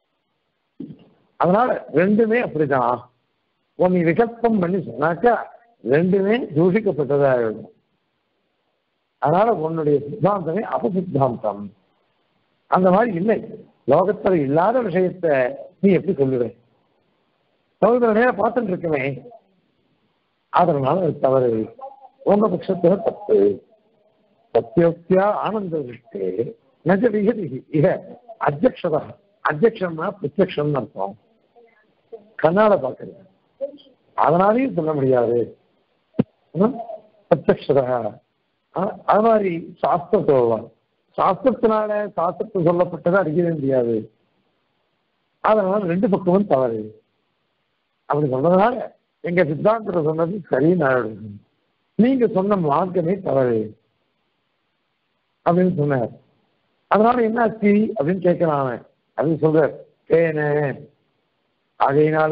அதனால ரெண்டுமே அப்படிதான் ஒன்னு விகல்பம் பண்ணி சொன்னாக்கா ரெண்டுமே தூஷிக்கப்பட்டதாகிடும் அதனால உன்னுடைய சித்தாந்தமே அபசித்தாந்தம் அந்த மாதிரி இல்லை லோகத்துல இல்லாத விஷயத்த நீ எப்படி சொல்லுவே லோகத்துல நேரம் பார்த்துட்டு இருக்கவே அதனால அது தவறு உங்க பட்சத்துல தப்பு சத்தியோக்தியா ஆனந்த திருஷ்டே நஜ விகதி இக அத்தியக்ஷதா அத்தியக்ஷம்னா பிரத்யக்ஷம்னு அர்த்தம் கண்ணால பார்க்கறது அதனாலையும் சொல்ல முடியாது பிரத்யக்ஷதா அது மாதிரி சாஸ்திரத்தோவா சாஸ்திரத்தினால சாஸ்திரத்தை சொல்லப்பட்டதை அடிக்கவே முடியாது அதனால ரெண்டு பக்கமும் தவறு அப்படி சொன்னதுனால எங்க சித்தாந்தத்தை சொன்னது சரின்னு ஆயிடுது நீங்க சொன்ன மார்க்கமே தவறு அப்படின்னு சொன்னார் அதனால என்ன ஆச்சு அப்படின்னு கேட்கிறான் அவன் அப்படின்னு சொல்ற ஏன ஆகையினால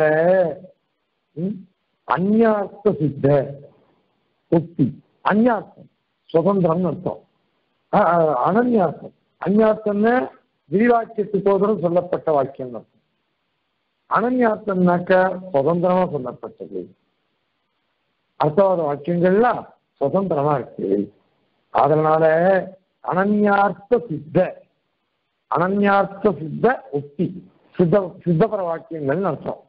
அந்யார்த்த சித்த உக்தி அந்யார்த்தம் சுதந்திரம்னு அர்த்தம் அனன்யார்த்தம் அந்யார்த்தம்னு விரிவாக்கியத்துக்கோதரம் சொல்லப்பட்ட வாக்கியம் அர்த்தம் அனன்யார்த்தம்னாக்க சுதந்திரமா சொல்லப்பட்டது அர்த்தவாத வாக்கியங்கள்லாம் சுதந்திரமா இருக்கு அதனால அனன்யார்த்த சித்த அனன்யார்த்த சித்த உக்தி சித்த சித்தபர வாக்கியங்கள்னு அர்த்தம்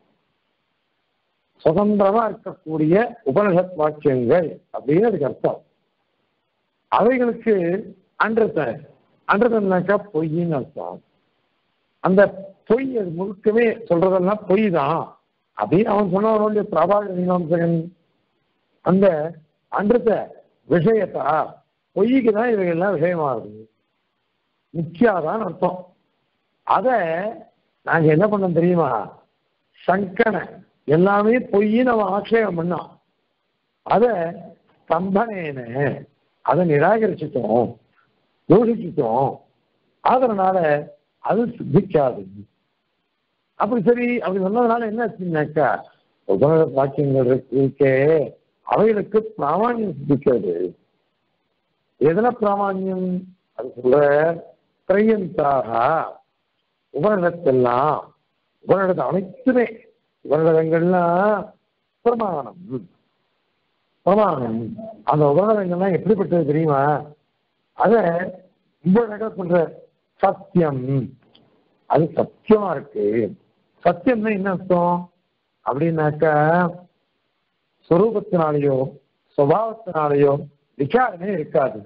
சுதந்திரமா இருக்கக்கூடிய உபனிஷத் வாக்கியங்கள் அப்படின்னு அதுக்கு அர்த்தம் அவைகளுக்கு அன்றத அன்றதன்னாக்கா பொய்ன்னு அர்த்தம் அந்த பொய் அது முழுக்கவே சொல்றதெல்லாம் பொய் தான் அப்படின்னு அவன் சொன்ன பிரபாகர மீமாம்சகன் அந்த அன்றத விஷயத்தா பொய்க்கு தான் இவைகள்லாம் விஷயமாகுது முக்கியாதான் அர்த்தம் அத நாங்க என்ன பண்ணோம் தெரியுமா சங்கனை எல்லாமே பொய்ன்னு அவன் ஆட்சேபம் பண்ணான் அத ஸ்தம்பனேன அதை நிராகரிச்சிட்டோம் யோசிச்சிட்டோம் அதனால அது சித்திக்காது அப்படி சரி அப்படி சொன்னதுனால என்ன ஆச்சுன்னாக்கா உபநிட வாக்கியங்கள் இருக்கே அவைகளுக்கு பிராமான்யம் சித்திக்கிறது எதுல பிராமான்யம் அது சொல்ற திரையந்தாக உபநிடத்தெல்லாம் உபநிடத்தை அனைத்துமே உபநிடங்கள்லாம் பிரமாணம் பிரமாணம் அந்த உபநிடங்கள்லாம் எப்படிப்பட்டது தெரியுமா அத ரொம்ப அழகா சொல்ற சத்தியம் அது சத்தியமா இருக்கு சத்தியம்னா என்ன அர்த்தம் அப்படின்னாக்கா ஸ்வரூபத்தினாலேயோ சுபாவத்தினாலேயோ விசாரமே இருக்காது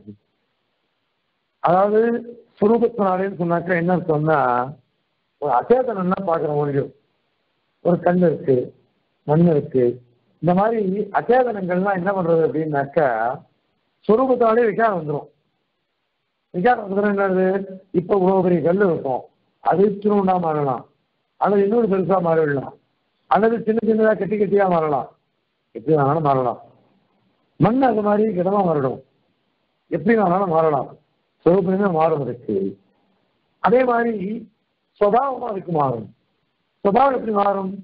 அதாவது சுரூபத்தினாலேன்னு சொன்னாக்கா என்ன அர்த்தம்னா ஒரு அச்சேதனம்னா பார்க்குற முடியும் ஒரு கண் இருக்கு மண் இருக்கு இந்த மாதிரி அச்சேதனங்கள்லாம் என்ன பண்றது அப்படின்னாக்கா சுரூபத்தினாலே விசாரம் வந்துடும் விசாரம் வந்துடும் என்னது இப்போ இவ்வளோ பெரிய கல் இருக்கும் அது சின்னண்டா மாறலாம் அல்லது இன்னொரு பெருசா மாறிடலாம் அல்லது சின்ன சின்னதாக கட்டி கட்டியா மாறலாம் எப்படி வேணாலும் மாறலாம் மண் அது மாதிரி கிடமா மாறிடும் எப்படி வேணாலும் மாறலாம் சுரூபமே மாறும் இருக்கு அதே மாதிரி சுபாவமா அதுக்கு மாறும் சுபாவம் எப்படி மாறும்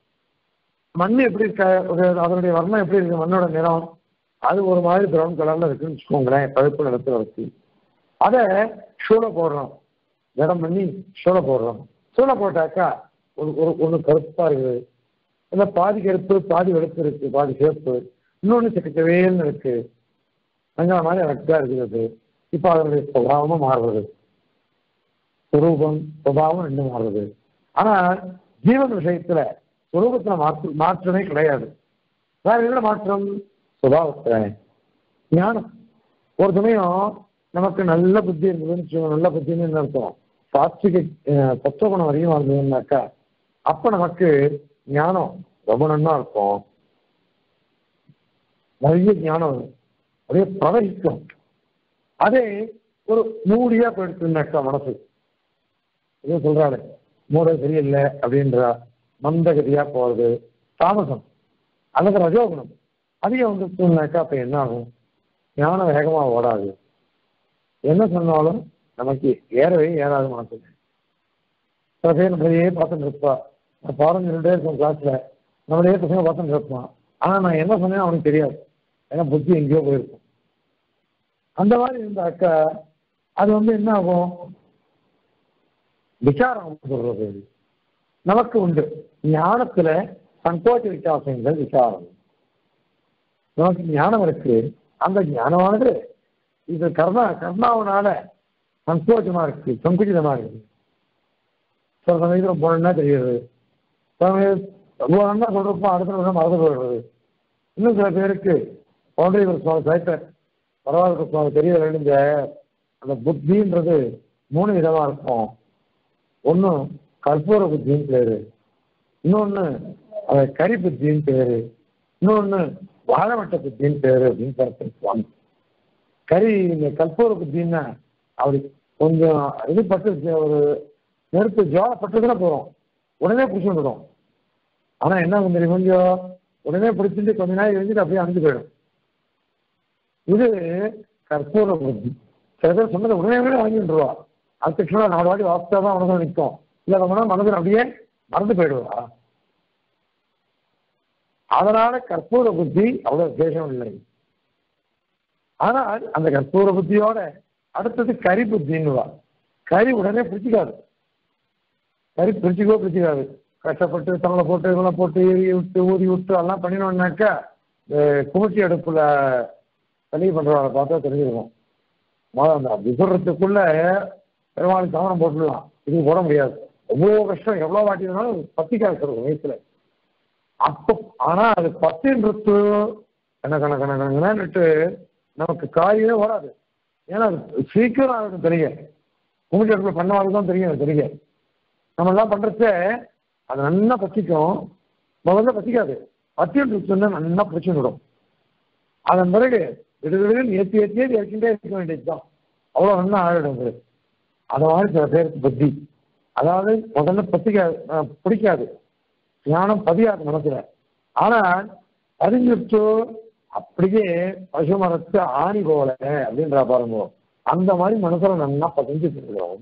மண் எப்படி இருக்க அதனுடைய வர்ணம் எப்படி இருக்கு மண்ணோட நிறம் அது ஒரு மாதிரி பிரவுன் கலர்ல இருக்குன்னு வச்சுக்கோங்களேன் பழுப்பு நிலத்துல இருக்கு அதை சூளை போடுறோம் இடம் பண்ணி சூளை போடுறோம் சூளை போட்டாக்கா ஒரு ஒரு ஒன்று கருப்பா இருக்குது இல்லை பாதி கருப்பு பாதி வெளுப்பு இருக்கு பாதி சிவப்பு இன்னொன்று செக்கச்சவேல்னு இருக்கு அங்கே மாதிரி அழகா இருக்கிறது இப்போ அதனுடைய சுபாவமும் மாறுறது சுரூபம் சுபாவம் ரெண்டும் மாறுறது ஆனால் ஜீவன் விஷயத்துல சுரூபத்துல மாற்று மாற்றமே கிடையாது வேற என்ன மாற்றம் சுபாவத்துல ஞானம் ஒரு சமயம் நமக்கு நல்ல புத்தி இருந்ததுன்னு வச்சுக்கோங்க, நல்ல புத்தின்னு என்ன அர்த்தம் சாத்விக அஹ், தத்துவகுணம் அதிகமாக இருந்ததுன்னாக்கா அப்ப நமக்கு ஞானம் ரொம்ப நன்னா இருக்கும் நிறைய ஞானம் வரும். அப்படியே பிரவகிக்கும் அதே ஒரு மூடியா போயிடுச்சுன்னாக்கா மனசு ஏதோ சொல்றாரு மூட சரியில்லை அப்படின்றா மந்தகதியா போறது தாமசம் அல்லது ரஜோகுணம் அதிகம் வந்துச்சுன்னாக்கா அப்ப என்ன ஆகும் ஞானம் வேகமா ஓடாது என்ன சொன்னாலும் நமக்கு ஏறவே ஏறாது மனசு சில பேர் நம்மளையே பார்த்துட்டு இருப்பா நான் பாடம் சொல்லிட்டே இருக்கோம் கிளாஸ்ல நம்மளையே பசங்க பார்த்துட்டு இருப்பான் ஆனா நான் என்ன சொன்னேன்னு அவனுக்கு தெரியாது ஏன்னா புத்தி எங்கேயோ போயிருக்கும் அந்த மாதிரி இருந்தாக்கா அது வந்து என்ன ஆகும் விசாரம் சொல்றது நமக்கு உண்டு ஞானத்துல சங்கோச்ச வித்தியாசங்கள் விசாரம் நமக்கு ஞானம் இருக்கு அந்த ஞானமானது இது கர்ணா கர்ணாவனால சங்கோச்சமா இருக்கு சங்குச்சிதமா இருக்கு சில சமயத்தில் போனா தெரியுது சில சமயம் ரொம்ப நல்லா சொல்றப்போ அடுத்த நிமிஷம் மறந்து போயிடுறது இன்னும் சில பேருக்கு பவுண்டரி ஒரு சேர்த்த பரவாயில்ல சுவாமி தெரிய வேண்டிய அந்த புத்தின்றது மூணு விதமா இருக்கும் ஒண்ணு கற்பூர புத்தின்னு பேரு இன்னொன்னு அது கரி புத்தின்னு பேரு இன்னொன்னு வாழவட்ட புத்தின்னு பேரு அப்படின்னு கருத்து சுவாமி கரி இந்த கற்பூர புத்தின்னா அப்படி கொஞ்சம் இது பட்டு ஒரு நெருப்பு ஜோலை பட்டுதுன்னா போறோம் உடனே பிடிச்சி வந்துடும் ஆனா என்ன ஆகும் தெரியும் கொஞ்சம் உடனே பிடிச்சிட்டு கொஞ்ச நேரம் இருந்துட்டு அப்படியே அணிஞ்சு போயிடும் இது கற்பூர புத்தி சில பேர் சொன்னதை உடனே உடனே வாங்கிட்டுருவா அடுத்த க்ஷணம் நாலு வாட்டி வாசித்தா தான் மனதில் நிற்கும் இல்லை ரொம்ப மனதில் அப்படியே மறந்து போயிடுவா அதனால கற்பூர புத்தி அவ்வளவு விசேஷம் இல்லை ஆனால் அந்த கற்பூர புத்தியோட அடுத்தது கரி புத்தின்னுவா கறி உடனே பிடிச்சிக்காது கறி பிடிச்சிக்கோ பிடிச்சிக்காது கஷ்டப்பட்டு தவளை போட்டு இதெல்லாம் போட்டு எரி விட்டு ஊதி விட்டு எல்லாம் பண்ணினோம்னாக்கா இந்த குமிச்சி அடுப்புல தனி பண்றவங்களை பார்த்தா தெரிஞ்சிருக்கும் முதல்ல அந்த விசுறதுக்குள்ள பெருமாள் கவனம் போட்டுடலாம் இது போட முடியாது எவ்வளோ கஷ்டம் எவ்வளோ வாட்டி இருந்தாலும் பத்திக்காது சொல்லுங்க வயசுல அப்போ ஆனா அது பத்துன்றது கண கண கண கணக்குன்னு நமக்கு காரியமே வராது ஏன்னா அது சீக்கிரம் எனக்கு தெரியும் குமிச்சி அடுப்புல பண்ணவாது தான் தெரியும் எனக்கு தெரியும் நம்ம எல்லாம் பண்றச்ச அது நல்லா பற்றிக்கும் முதல்ல பற்றிக்காது பத்தியம் சொன்னா நல்லா பிடிச்சு விடும் அதன் பிறகு விடுவிடுன்னு ஏற்றி ஏற்றி ஏற்றி இறக்கிட்டே இருக்க வேண்டியதுதான் அவ்வளோ நல்லா ஆகிடும் அது அது மாதிரி சில பேருக்கு புத்தி அதாவது முதல்ல பத்திக்காது அஹ், பிடிக்காது ஞானம் பதியாது மனசுல ஆனால் பதிஞ்சிட்டு அப்படியே பசு மரத்து ஆணி போல அப்படின்ற பாருங்க அந்த மாதிரி மனசுல நல்லா பதிஞ்சிட்டு இருக்கிறோம்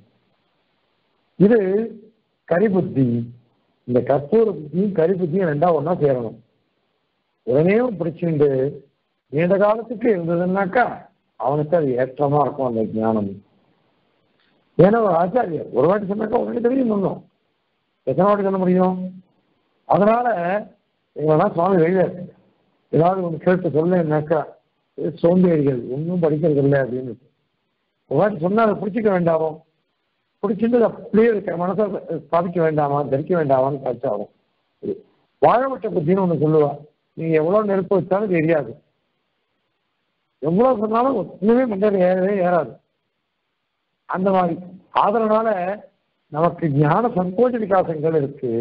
இது கரிபுத்தி இந்த கற்பூர புத்தியும் கரிபுத்தியும் ரெண்டா ஒண்ணா சேரணும் உடனே பிடிச்சிண்டு நீண்ட காலத்துக்கு இருந்ததுன்னாக்கா அவனுக்கு அது ஏற்றமா இருக்கும் அந்த ஞானம் ஏன்னா ஒரு ஆச்சாரியர் ஒரு வாட்டி சொன்னாக்கா உடனே தெரியும் ஒன்றும் எத்தனை வாட்டி சொல்ல முடியும் அதனால எங்களெல்லாம் சுவாமி வெளியார் ஏதாவது ஒன்று கேட்டு சொல்லனாக்கா சோம்பேறிகள் ஒன்றும் படிக்கிறது இல்லை அப்படின்னு ஒரு வாட்டி சொன்னா அதை பிடிச்சிக்க வேண்டாமோ பிடிச்சிட்டு அப்படியே இருக்கிற மனசை பாதிக்க வேண்டாமா தரிக்க வேண்டாமான்னு காய்ச்சாகும் வாழவட்ட புத்தின்னு ஒன்று சொல்லுவா நீங்க எவ்வளவு நெருப்பு வச்சாலும் தெரியாது எவ்வளவு சொன்னாலும் ஒண்ணுமே மண்டல ஏறவே ஏறாது அந்த மாதிரி அதனால நமக்கு ஞான சங்கோஜ விகாசங்கள் இருக்கு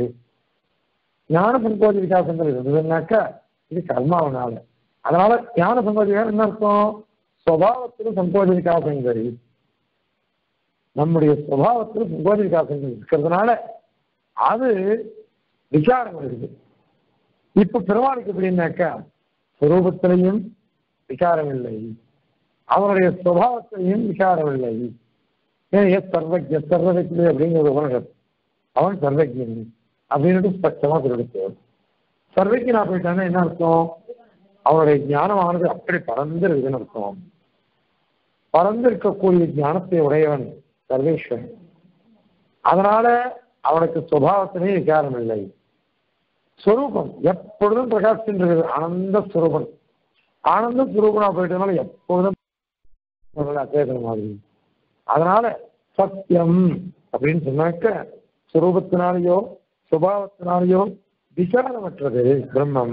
ஞான சங்கோஜ விகாசங்கள் இருந்ததுன்னாக்கா இது கர்மாவனால அதனால ஞான சங்கோஜ விகாசம் என்ன அர்த்தம் சுவாவத்தில் சங்கோஜ விகாசங்கள் நம்முடைய சுவாவத்தில் சங்கோஜ விகாசங்கள் இருக்கிறதுனால அது விசாரம் இருக்கு இப்ப பெருமாளுக்கு எப்படின்னாக்கா சுரூபத்திலையும் விசாரம் இல்லை அவனுடைய சுபாவத்திலையும் விசாரம் இல்லை ஏன் எஸ் சர்வஜ சர்வஜி அப்படிங்கிற ஒரு உலகம் அவன் சர்வஜன் அப்படின்னு ஸ்பஷ்டமா சொல்லிடுச்சு சர்வஜனா போயிட்டான்னா என்ன அர்த்தம் அவனுடைய ஞானமானது அப்படி பறந்து இருக்குன்னு அர்த்தம் பறந்து இருக்கக்கூடிய ஞானத்தை உடையவன் சர்வேஸ்வரன் அதனால அவனுக்கு சுபாவத்திலே விசாரம் இல்லை ஸ்வரூபம் எப்பொழுதும் பிரகாசின்றது ஆனந்த ஸ்வரூபம் ஆனந்த ஸ்வரூபனா போயிட்டதுனால எப்பொழுதும் அச்சேதன மாதிரி அதனால சத்தியம் அப்படின்னு சொன்னாக்க சுரூபத்தினாலேயோ சுபாவத்தினாலேயோ விசாரமற்றது பிரம்மம்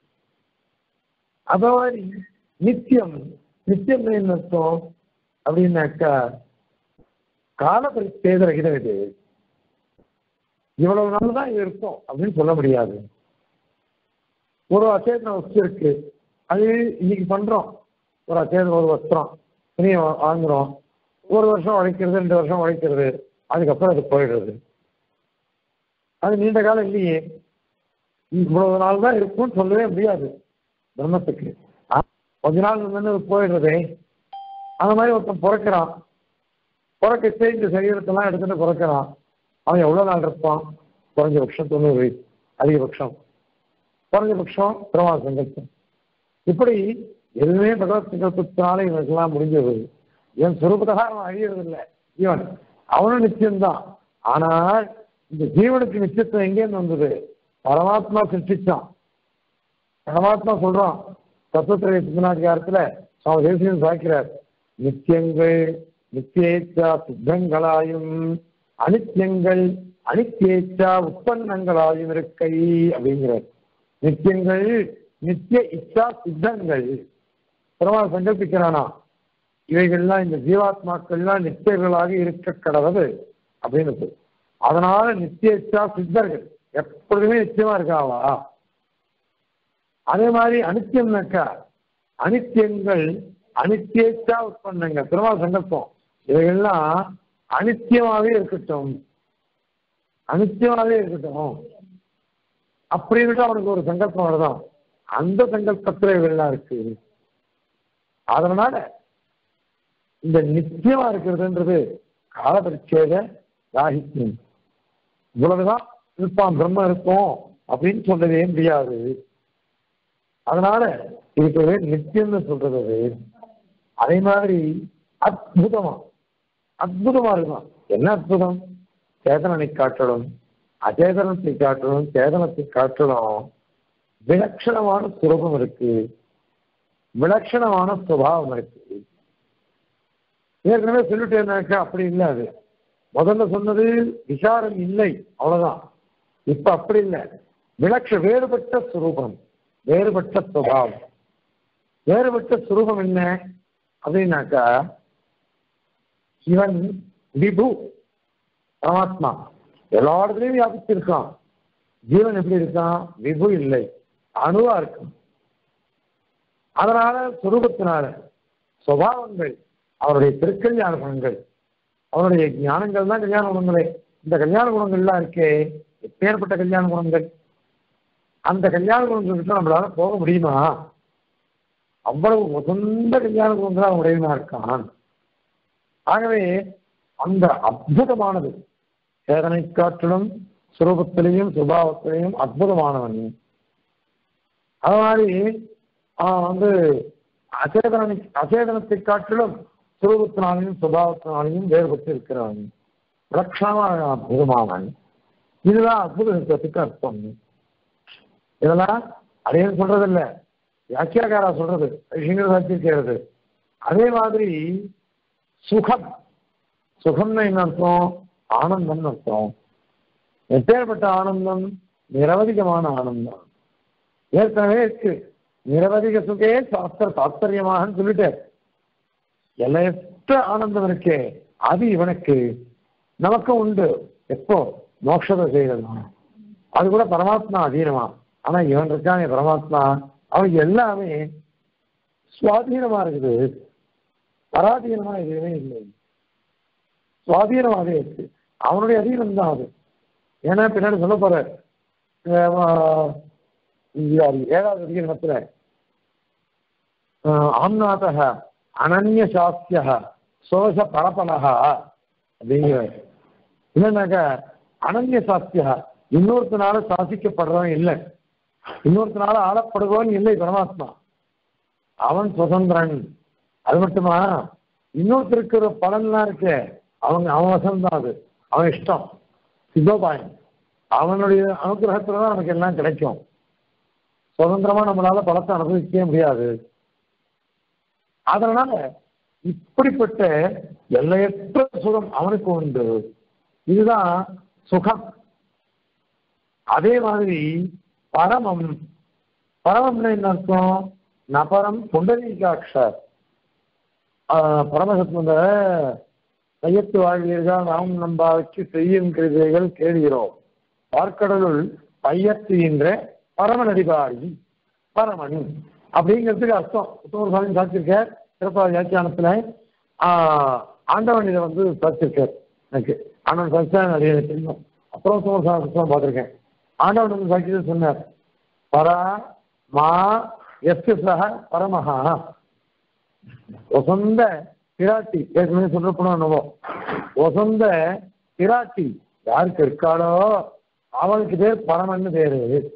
அத மாதிரி நித்தியம் நித்தியம் என்ன அர்த்தம் அப்படின்னாக்கா கால பரிச்சேத ரகிதம் இது இவ்வளவு நாள் தான் இது இருக்கும் அப்படின்னு சொல்ல முடியாது ஒரு அச்சேதன வஸ்து இருக்கு அது இன்னைக்கு பண்றோம் ஒரு அச்சேதன ஒரு வஸ்திரம் துணியை வா- வாங்குறோம் ஒரு வருஷம் உழைக்கிறது ரெண்டு வருஷம் உழைக்கிறது அதுக்கப்புறம் அது போயிடுறது அது நீண்ட காலம் இல்லையே இவ்வளவு நாள் தான் இருக்கும்னு சொல்லவே முடியாது பிரம்மத்துக்கு ஆ, கொஞ்ச நாள் வந்து அது போயிடுறதே அந்த மாதிரி ஒருத்தன் பிறக்கிறான் பிறக்கச்சே இந்த சரீரத்தெல்லாம் எடுத்துட்டு பிறக்கிறான் அவன் எவ்வளவு நாள் இருப்பான் குறைஞ்சபட்சம் தொண்ணூறு வயசு அதிகபட்சம் குறைஞ்சபட்சம் பிரமா சங்கல்பம் இப்படி எதுவுமே பகவத் சங்கல்பத்தினால இவனுக்கெல்லாம் முடிஞ்சது என் சுரூபத்தாக அவன் அழியறது இல்லை ஜீவன் அவனும் நிச்சயம்தான் ஆனால் இந்த ஜீவனுக்கு நிச்சயத்துவம் எங்கேருந்து வந்தது பரமாத்மா சிருஷ்டிச்சான் பரமாத்மா சொல்றான் தத்துவத்திரை சித்தனாதிகாரத்துல சுவாமி தேசியம் சாய்க்கிறார் நித்தியங்கள் நித்தியேச்சா சித்தங்களாயும் அனித்தியங்கள் அனித்தியேச்சா உற்பன்னங்களாயும் இருக்கை அப்படிங்கிறார் நித்தியங்கள் நித்திய இச்சா சித்தங்கள் பெருமாள் சங்கல்பிக்கிறானா இவைகள்லாம் இந்த ஜீவாத்மாக்கள்லாம் நித்தியர்களாக இருக்க கடவுது அப்படின்னு அதனால நித்தியச்சா சித்தர்கள் எப்பொழுதுமே நிச்சயமா இருக்காவா அதே மாதிரி அனித்தியம்னாக்கா அனித்தியங்கள் அனித்தியச்சா உற்பந்தங்கள் திருமால் சங்கல்பம் இவைகள்லாம் அனித்தியமாவே இருக்கட்டும் அனித்தியமாவே இருக்கட்டும் அப்படின்னுட்டு அவனுக்கு ஒரு சங்கல்பம் வருதான் அந்த சங்கல்பத்துல இவைகள்லாம் இருக்கு அதனால இந்த நித்தியமா இருக்கிறதுன்றது காலபரிச்சேத ராகித்யம் இவ்வளவுதான் இருப்பான் பிரம்ம இருக்கும் அப்படின்னு சொல்லவே முடியாது அதனால இதுக்கு பேர் நித்தியம்னு சொல்றது அது. அதே மாதிரி அற்புதமா அற்புதமா இருக்கும் என்ன அற்புதம் சேதனனை காட்டலும் அச்சேதனத்தை காட்டலும் சேதனத்தை காட்டலும் விலட்சணமான சுரூபம் இருக்கு விலட்சணமான சுபாவம் இருக்கு ஏற்கனவே சொல்லிட்டேனாக்கா அப்படி இல்லை அது முதல்ல சொன்னது விசாரம் இல்லை அவ்வளவுதான் இப்ப அப்படி இல்லை விலட்ச வேறுபட்ட சுரூபம் வேறுபட்ட சுபாவம் வேறுபட்ட சுரூபம் என்ன அப்படின்னாக்கா இவன் விபு பரமாத்மா எல்லா இடத்துலையும் வியாபிச்சிருக்கான் ஜீவன் எப்படி இருக்கான் விபு இல்லை அணுவா இருக்கும் அதனால சுரூபத்தினால சுபாவங்கள் அவருடைய திருக்கல்யாண குணங்கள் அவருடைய ஞானங்கள் தான் கல்யாண குணங்களே இந்த கல்யாண குணங்கள்லாம் இருக்கே எப்பேற்பட்ட கல்யாண குணங்கள் அந்த கல்யாண குணங்கள் கிட்ட நம்மளால போக முடியுமா அவ்வளவு உசந்த கல்யாண குணங்கள் அவன் உடையவனா இருக்கான் ஆகவே அந்த அற்புதமானது சேதனை காட்டிலும் சுரூபத்திலையும் சுபாவத்திலையும் அற்புதமானவன் அது மாதிரி ஆஹ் வந்து அச்சேதனை அச்சேதனத்தை காட்டிலும் சுரூபத்தினாலையும் சுபாவத்தினாலையும் வேறுபட்டு இருக்கிறவன் லட்சணமான அற்புதமானவன் இதுதான் அற்புதத்துக்கு அர்த்தம் இதெல்லாம் அடையன்னு சொல்றதில்ல வியாக்கியாகாரா சொல்றது விஷயங்கள் வச்சிருக்கிறது அதே மாதிரி சுகம் சுகம்னு என்ன அர்த்தம் ஆனந்தம்னு அர்த்தம் எப்பேற்பட்ட ஆனந்தம் நிரவதிகமான ஆனந்தம் ஏற்கனவே இருக்கு நிரவதிக சுகே சாஸ்திர தாத்பரியமாக சொல்லிட்டார் எல்லையற்ற ஆனந்தம் இருக்கே அது இவனுக்கு நமக்கும் உண்டு எப்போ மோட்சத்தை செய்யறது அது கூட பரமாத்மா அதீனமா ஆனா இவன் இருக்கானே பரமாத்மா அவன் எல்லாமே சுவாதீனமா இருக்குது பராதீனமா எதுவுமே இல்லை சுவாதீனமாகவே இருக்கு அவனுடைய அதீனம் தான் அது ஏன்னா பின்னாடி சொல்ல போற ஏழாவது அதிகரணத்துல ஆம்நாதக அனன்ய சாஸ்திய சோஷ பரபலகா அப்படிங்கிற இல்லைனாக்க அனன்ய சாஸ்தியா இன்னொருத்தனால சாசிக்கப்படுறவன் இல்லை இன்னொருத்தனால ஆளப்படுபவன் இல்லை பரமாத்மா அவன் சுதந்திரன் அது மட்டுமா இன்னொருத்தருக்கு ஒரு பலன்லாம் இருக்கு அவங்க அவன் வசம் தான் அது அவன் இஷ்டம் சித்தோபாயம் அவனுடைய அனுகிரகத்துல தான் நமக்கு எல்லாம் கிடைக்கும் சுதந்திரமா நம்மளால பலத்தை அனுபவிக்கவே முடியாது அதனால இப்படிப்பட்ட எல்லையற்ற சுகம் அவனுக்கு உண்டு இதுதான் சுகம் அதே மாதிரி பரமம் பரமம்னா என்ன அர்த்தம் நபரம் புண்டரீகாட்சர் பரமசத்மந்த கையத்து வாழ்வீர்கள் நாம் நம்பாவுக்கு செய்யும் கிருதைகள் கேள்கிறோம் பார்க்கடலுள் பையத்துகின்ற பரமநடிபாடி பரமன் அப்படிங்கிறதுக்கு அர்த்தம் உத்தமர் சுவாமி சாத்திருக்கார் சிறப்பா வியாக்கியானத்துல ஆண்டவன் இதை வந்து சாத்திருக்கார் எனக்கு ஆண்டவன் சாட்சியா நிறைய தெரியும் அப்புறம் உத்தமர் சுவாமி புத்தகம் பார்த்திருக்கேன் ஆண்டவன் வந்து சாட்சியத்தை சொன்னார் பரா மா எஸ் சக பரமஹா வசந்த பிராட்டி ஏற்கனவே சொல்றப்பணும் என்னவோ வசந்த பிராட்டி யாருக்கு இருக்காளோ அவளுக்கு பேர் பரமன்னு பேரு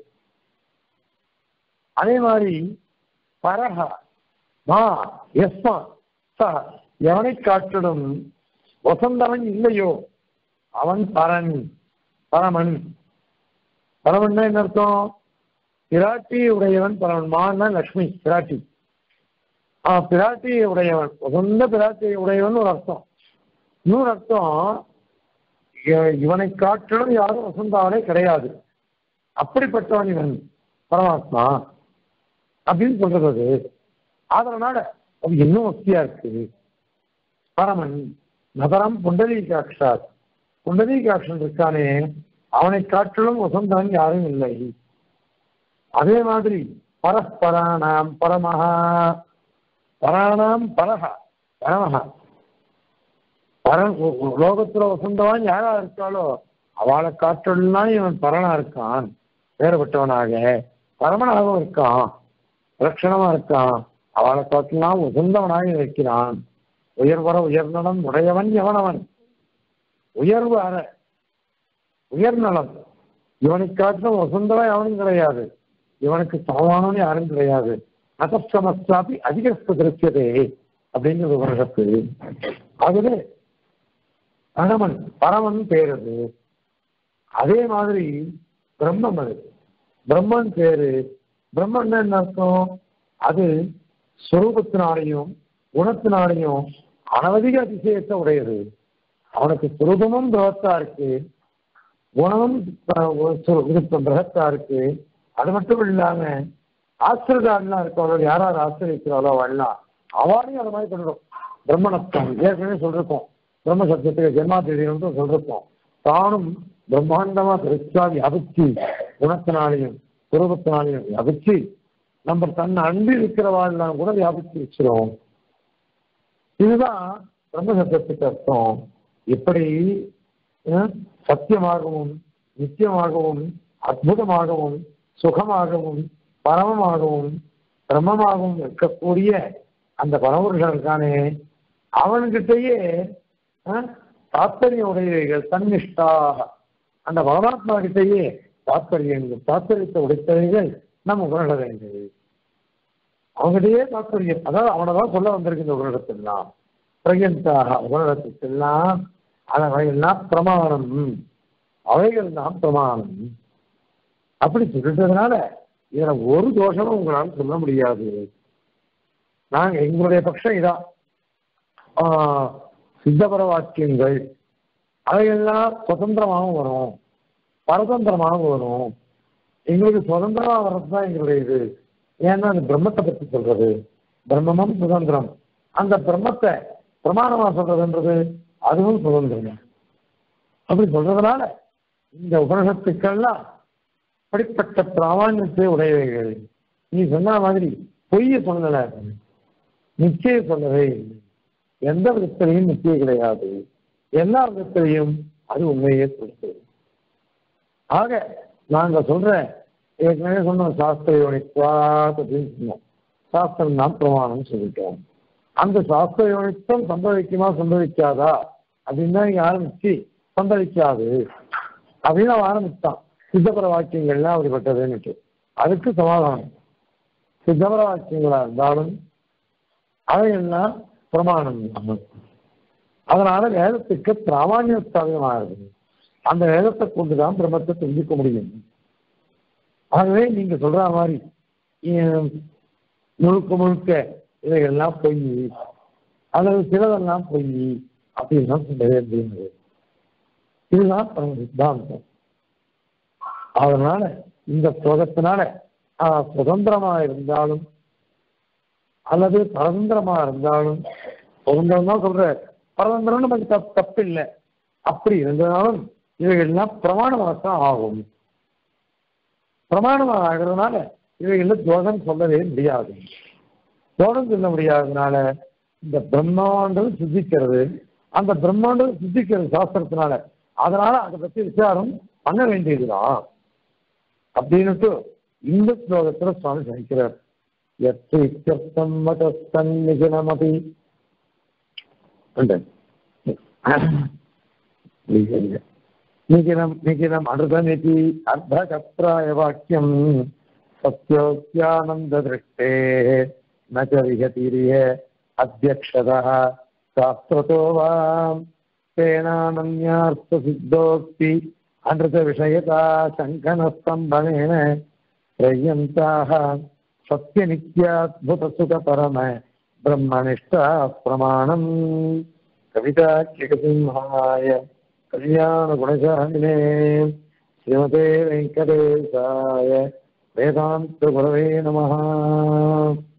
அதே மாதிரி பரஹ மா எஸ்மா ச எவனை காட்டிடும் வசந்தவன் இல்லையோ அவன் பரன் பரமன் பரமன்னா என்ன அர்த்தம் பிராட்டி உடையவன் பரமன் மான்னா லக்ஷ்மி பிராட்டி ஆ பிராட்டி உடையவன் சொந்த பிராட்டி உடையவன் ஒரு அர்த்தம் இன்னொரு அர்த்தம் இ- இவனை காட்டிலும் யாரும் வசந்தாவனே கிடையாது அப்படிப்பட்டவன் இவன் பரமாத்மா அப்படின்னு சொல்றது அது அதனால அது இன்னும் வசதியா இருக்கு பரமன் நகரம் புண்டரீகாட்சாத் புண்டரீகாட்சன் இருக்கானே அவனை காட்டிலும் வசந்தவன் யாரும் இல்லை அதே மாதிரி பரஸ்பராணாம் பரமஹா பராணாம் பரஹ பரமஹா பரன் உ- உ- லோகத்துல வசந்தவன் யாரா இருக்காளோ அவளை காற்றெல்லாம் இவன் பரனா இருக்கான் வேறுபட்டவனாக பரமனாகவும் இருக்கான் லட்சணமா இருக்கான் அவளை காட்டெல்லாம் உசந்தவனாக இருக்கிறான் உயர்வர உயர்நலம் உடையவன் எவனவன் உயர்வு அற உயர்நலம் இவனை காட்டிலும் வசந்தவன் எவனும் கிடையாது இவனுக்கு சமமானவன் யாரும் கிடையாது அகஸ்தமஸ்தாபி அதிகஸ்த திருஷ்யதே அப்படிங்கிறது உலகத்து அதுல பரமன் பரமன் பேரது அதே மாதிரி பிரம்மம் அது பிரம்மன் பேரு பிரம்மன் என்ன அர்த்தம் அது சுரூபத்தினாலையும் குணத்தினாலையும் அனவதிக அதிசயத்தை உடையது அவனுக்கு சுரூபமும் பிரகத்தா இருக்கு குணமும் பிரகத்தா இருக்கு அது மட்டும் இல்லாம ஆசிரியர்கள்லாம் இருக்கவளோ யாராவது ஆசிரியக்கிறாளோ அவள்லாம் அவளையும் அது மாதிரி பண்ணணும் பிரம்மணத்தம் ஏற்கனவே சொல்லிருக்கோம் பிரம்ம சத்தியத்துக்கு ஜென்மாதிரியும் சொல்லிருக்கோம் தானும் பிரம்மாண்டமா பெருசா வியாபிச்சு குணத்தினாலையும் சுரூபத்தினாலையும் வியாபிச்சு நம்ம தன் அன்பு இருக்கிறவாள்லாம் கூட வியாபிச்சு வச்சிரும் இதுதான் பிரம்ம சத்தியத்துக்கு அர்த்தம் இப்படி அஹ், சத்தியமாகவும் நித்தியமாகவும் அற்புதமாகவும் சுகமாகவும் பரமமாகவும் பிரம்மமாகவும் இருக்கக்கூடிய அந்த பரமபுருஷன் இருக்கானே அவன்கிட்டயே அஹ், தாத்பரிய உடையவைகள் தன்னிஷ்டாக அந்த பரமாத்மா கிட்டயே தாத்பரியங்கள் தாத்பரியத்தை உடைத்தவைகள் நம்ம உணர வேண்டியது அவங்ககிட்டயே தாத்பரியம் அதாவது அவனை தான் சொல்ல வந்திருக்கு இந்த உலகத்தெல்லாம் பிரயந்தாக உலகத்துக்கெல்லாம் அவைகள்லாம் பிரமாணம் அவைகள் தான் பிரமாணம் அப்படி சொல்லிட்டதுனால இதுல ஒரு தோஷமும் உங்களால் சொல்ல முடியாது நாங்க எங்களுடைய பட்சம் இதான் ஆஹ், சித்தபர வாக்கியங்கள் அவையெல்லாம் சுதந்திரமாகவும் வரும் பரதந்திரமாகவும் வரும் எங்களுக்கு சுதந்திரமா வர்றது தான் எங்களுடைய இது ஏன்னா அது பிரம்மத்தை பத்தி சொல்றது பிரம்மமும் சுதந்திரம் அந்த பிரம்மத்தை பிரமாணமா சொல்றதுன்றது அதுவும் சுதந்திரம் அப்படி சொல்றதுனால இந்த உபனிஷத்துக்கெல்லாம் அப்படிப்பட்ட பிராமாண்யத்தை உடையவைகள் நீ சொன்ன மாதிரி பொய்ய சொல்லல நிச்சய சொல்லவே இல்லை எந்த விதத்திலையும் நிச்சயம் கிடையாது எல்லா விதத்திலையும் அது உண்மையே சொல்றது ஆக நாங்க சொல்ற ஏற்கனவே சொன்னோம் சாஸ்திர யோனித்வாத் அப்படின்னு சொன்னோம் சாஸ்திரம் தான் பிரமாணம் சொல்லிட்டோம் அந்த சாஸ்திர யோனித்தம் சம்பவிக்குமா சம்பவிக்காதா அப்படின்னு தான் இங்க ஆரம்பிச்சு சம்பவிக்காது அப்படின்னு அவன் ஆரம்பிச்சான் சித்தபர வாக்கியங்கள்லாம் அப்படிப்பட்டதுன்னுட்டு அதுக்கு சமாதானம் சித்தபர வாக்கியங்களா இருந்தாலும் அவையெல்லாம் பிரமாணம் தான். அதனால வேதத்துக்கு பிராமான்யஸ்தாபியமாகுது அந்த வேதத்தை கொண்டுதான் பிரம்மத்தை தெரிஞ்சுக்க முடியும் ஆகவே நீங்க சொல்ற மாதிரி ஹம், முழுக்க முழுக்க இவைகள்லாம் பொய் அல்லது சிலதெல்லாம் பொய் அப்படின்லாம் சொல்லவே முடியாது இதுதான் பரம சித்தாந்தம் அதனால இந்த ஸ்லோகத்தினால ஆஹ், சுதந்திரமா இருந்தாலும் அல்லது பரதந்திரமா இருந்தாலும் சுதந்திரம் தான் சொல்ற பரதந்திரம் நமக்கு தப்பு தப்பு இல்லை அப்படி இருந்ததாலும் இவைகள்லாம் பிரமாணமாகத்தான் ஆகும் பிரமாணமாக ஆகிறதுனால இவைகள்ல தோஷம் சொல்லவே முடியாது தோஷம் சொல்ல முடியாததுனால இந்த பிரம்மாண்டது சித்திக்கிறது அந்த பிரம்மாண்டது சித்திக்கிறது சாஸ்திரத்தினால அதனால அதை பத்தி விசாரம் பண்ண வேண்டியதுதான் அப்படின்னுட்டு இந்த ஸ்லோகத்துல சுவாமி சகிக்கிறார் எத்தியம் மதஸ்தன்னிஜனமபி ഉണ്ട് നിഖിലം നിഖിലം അണുതനിധി അർദ്ധകപ്രായ വാക്യം സത്യോക്യാനന്ദദൃഷ്ടേ ന ച വിഹതിരിയ അധ്യക്ഷത ശാസ്ത്രतो വാം തേനാനന്യാർത്ഥസിദ്ധോക്തി അനൃതവിഷയതാ ശങ്കനസ്തംഭനേന പ്രയന്താः सत्यनित्याद्भुतसुखपरम ब्रह्मनिष्ठा प्रमाणम् कविताख्यकसिंहाय कल्याणगुणशालिने श्रीमते वेङ्कटेशाय वेदान्तगुरवे नमः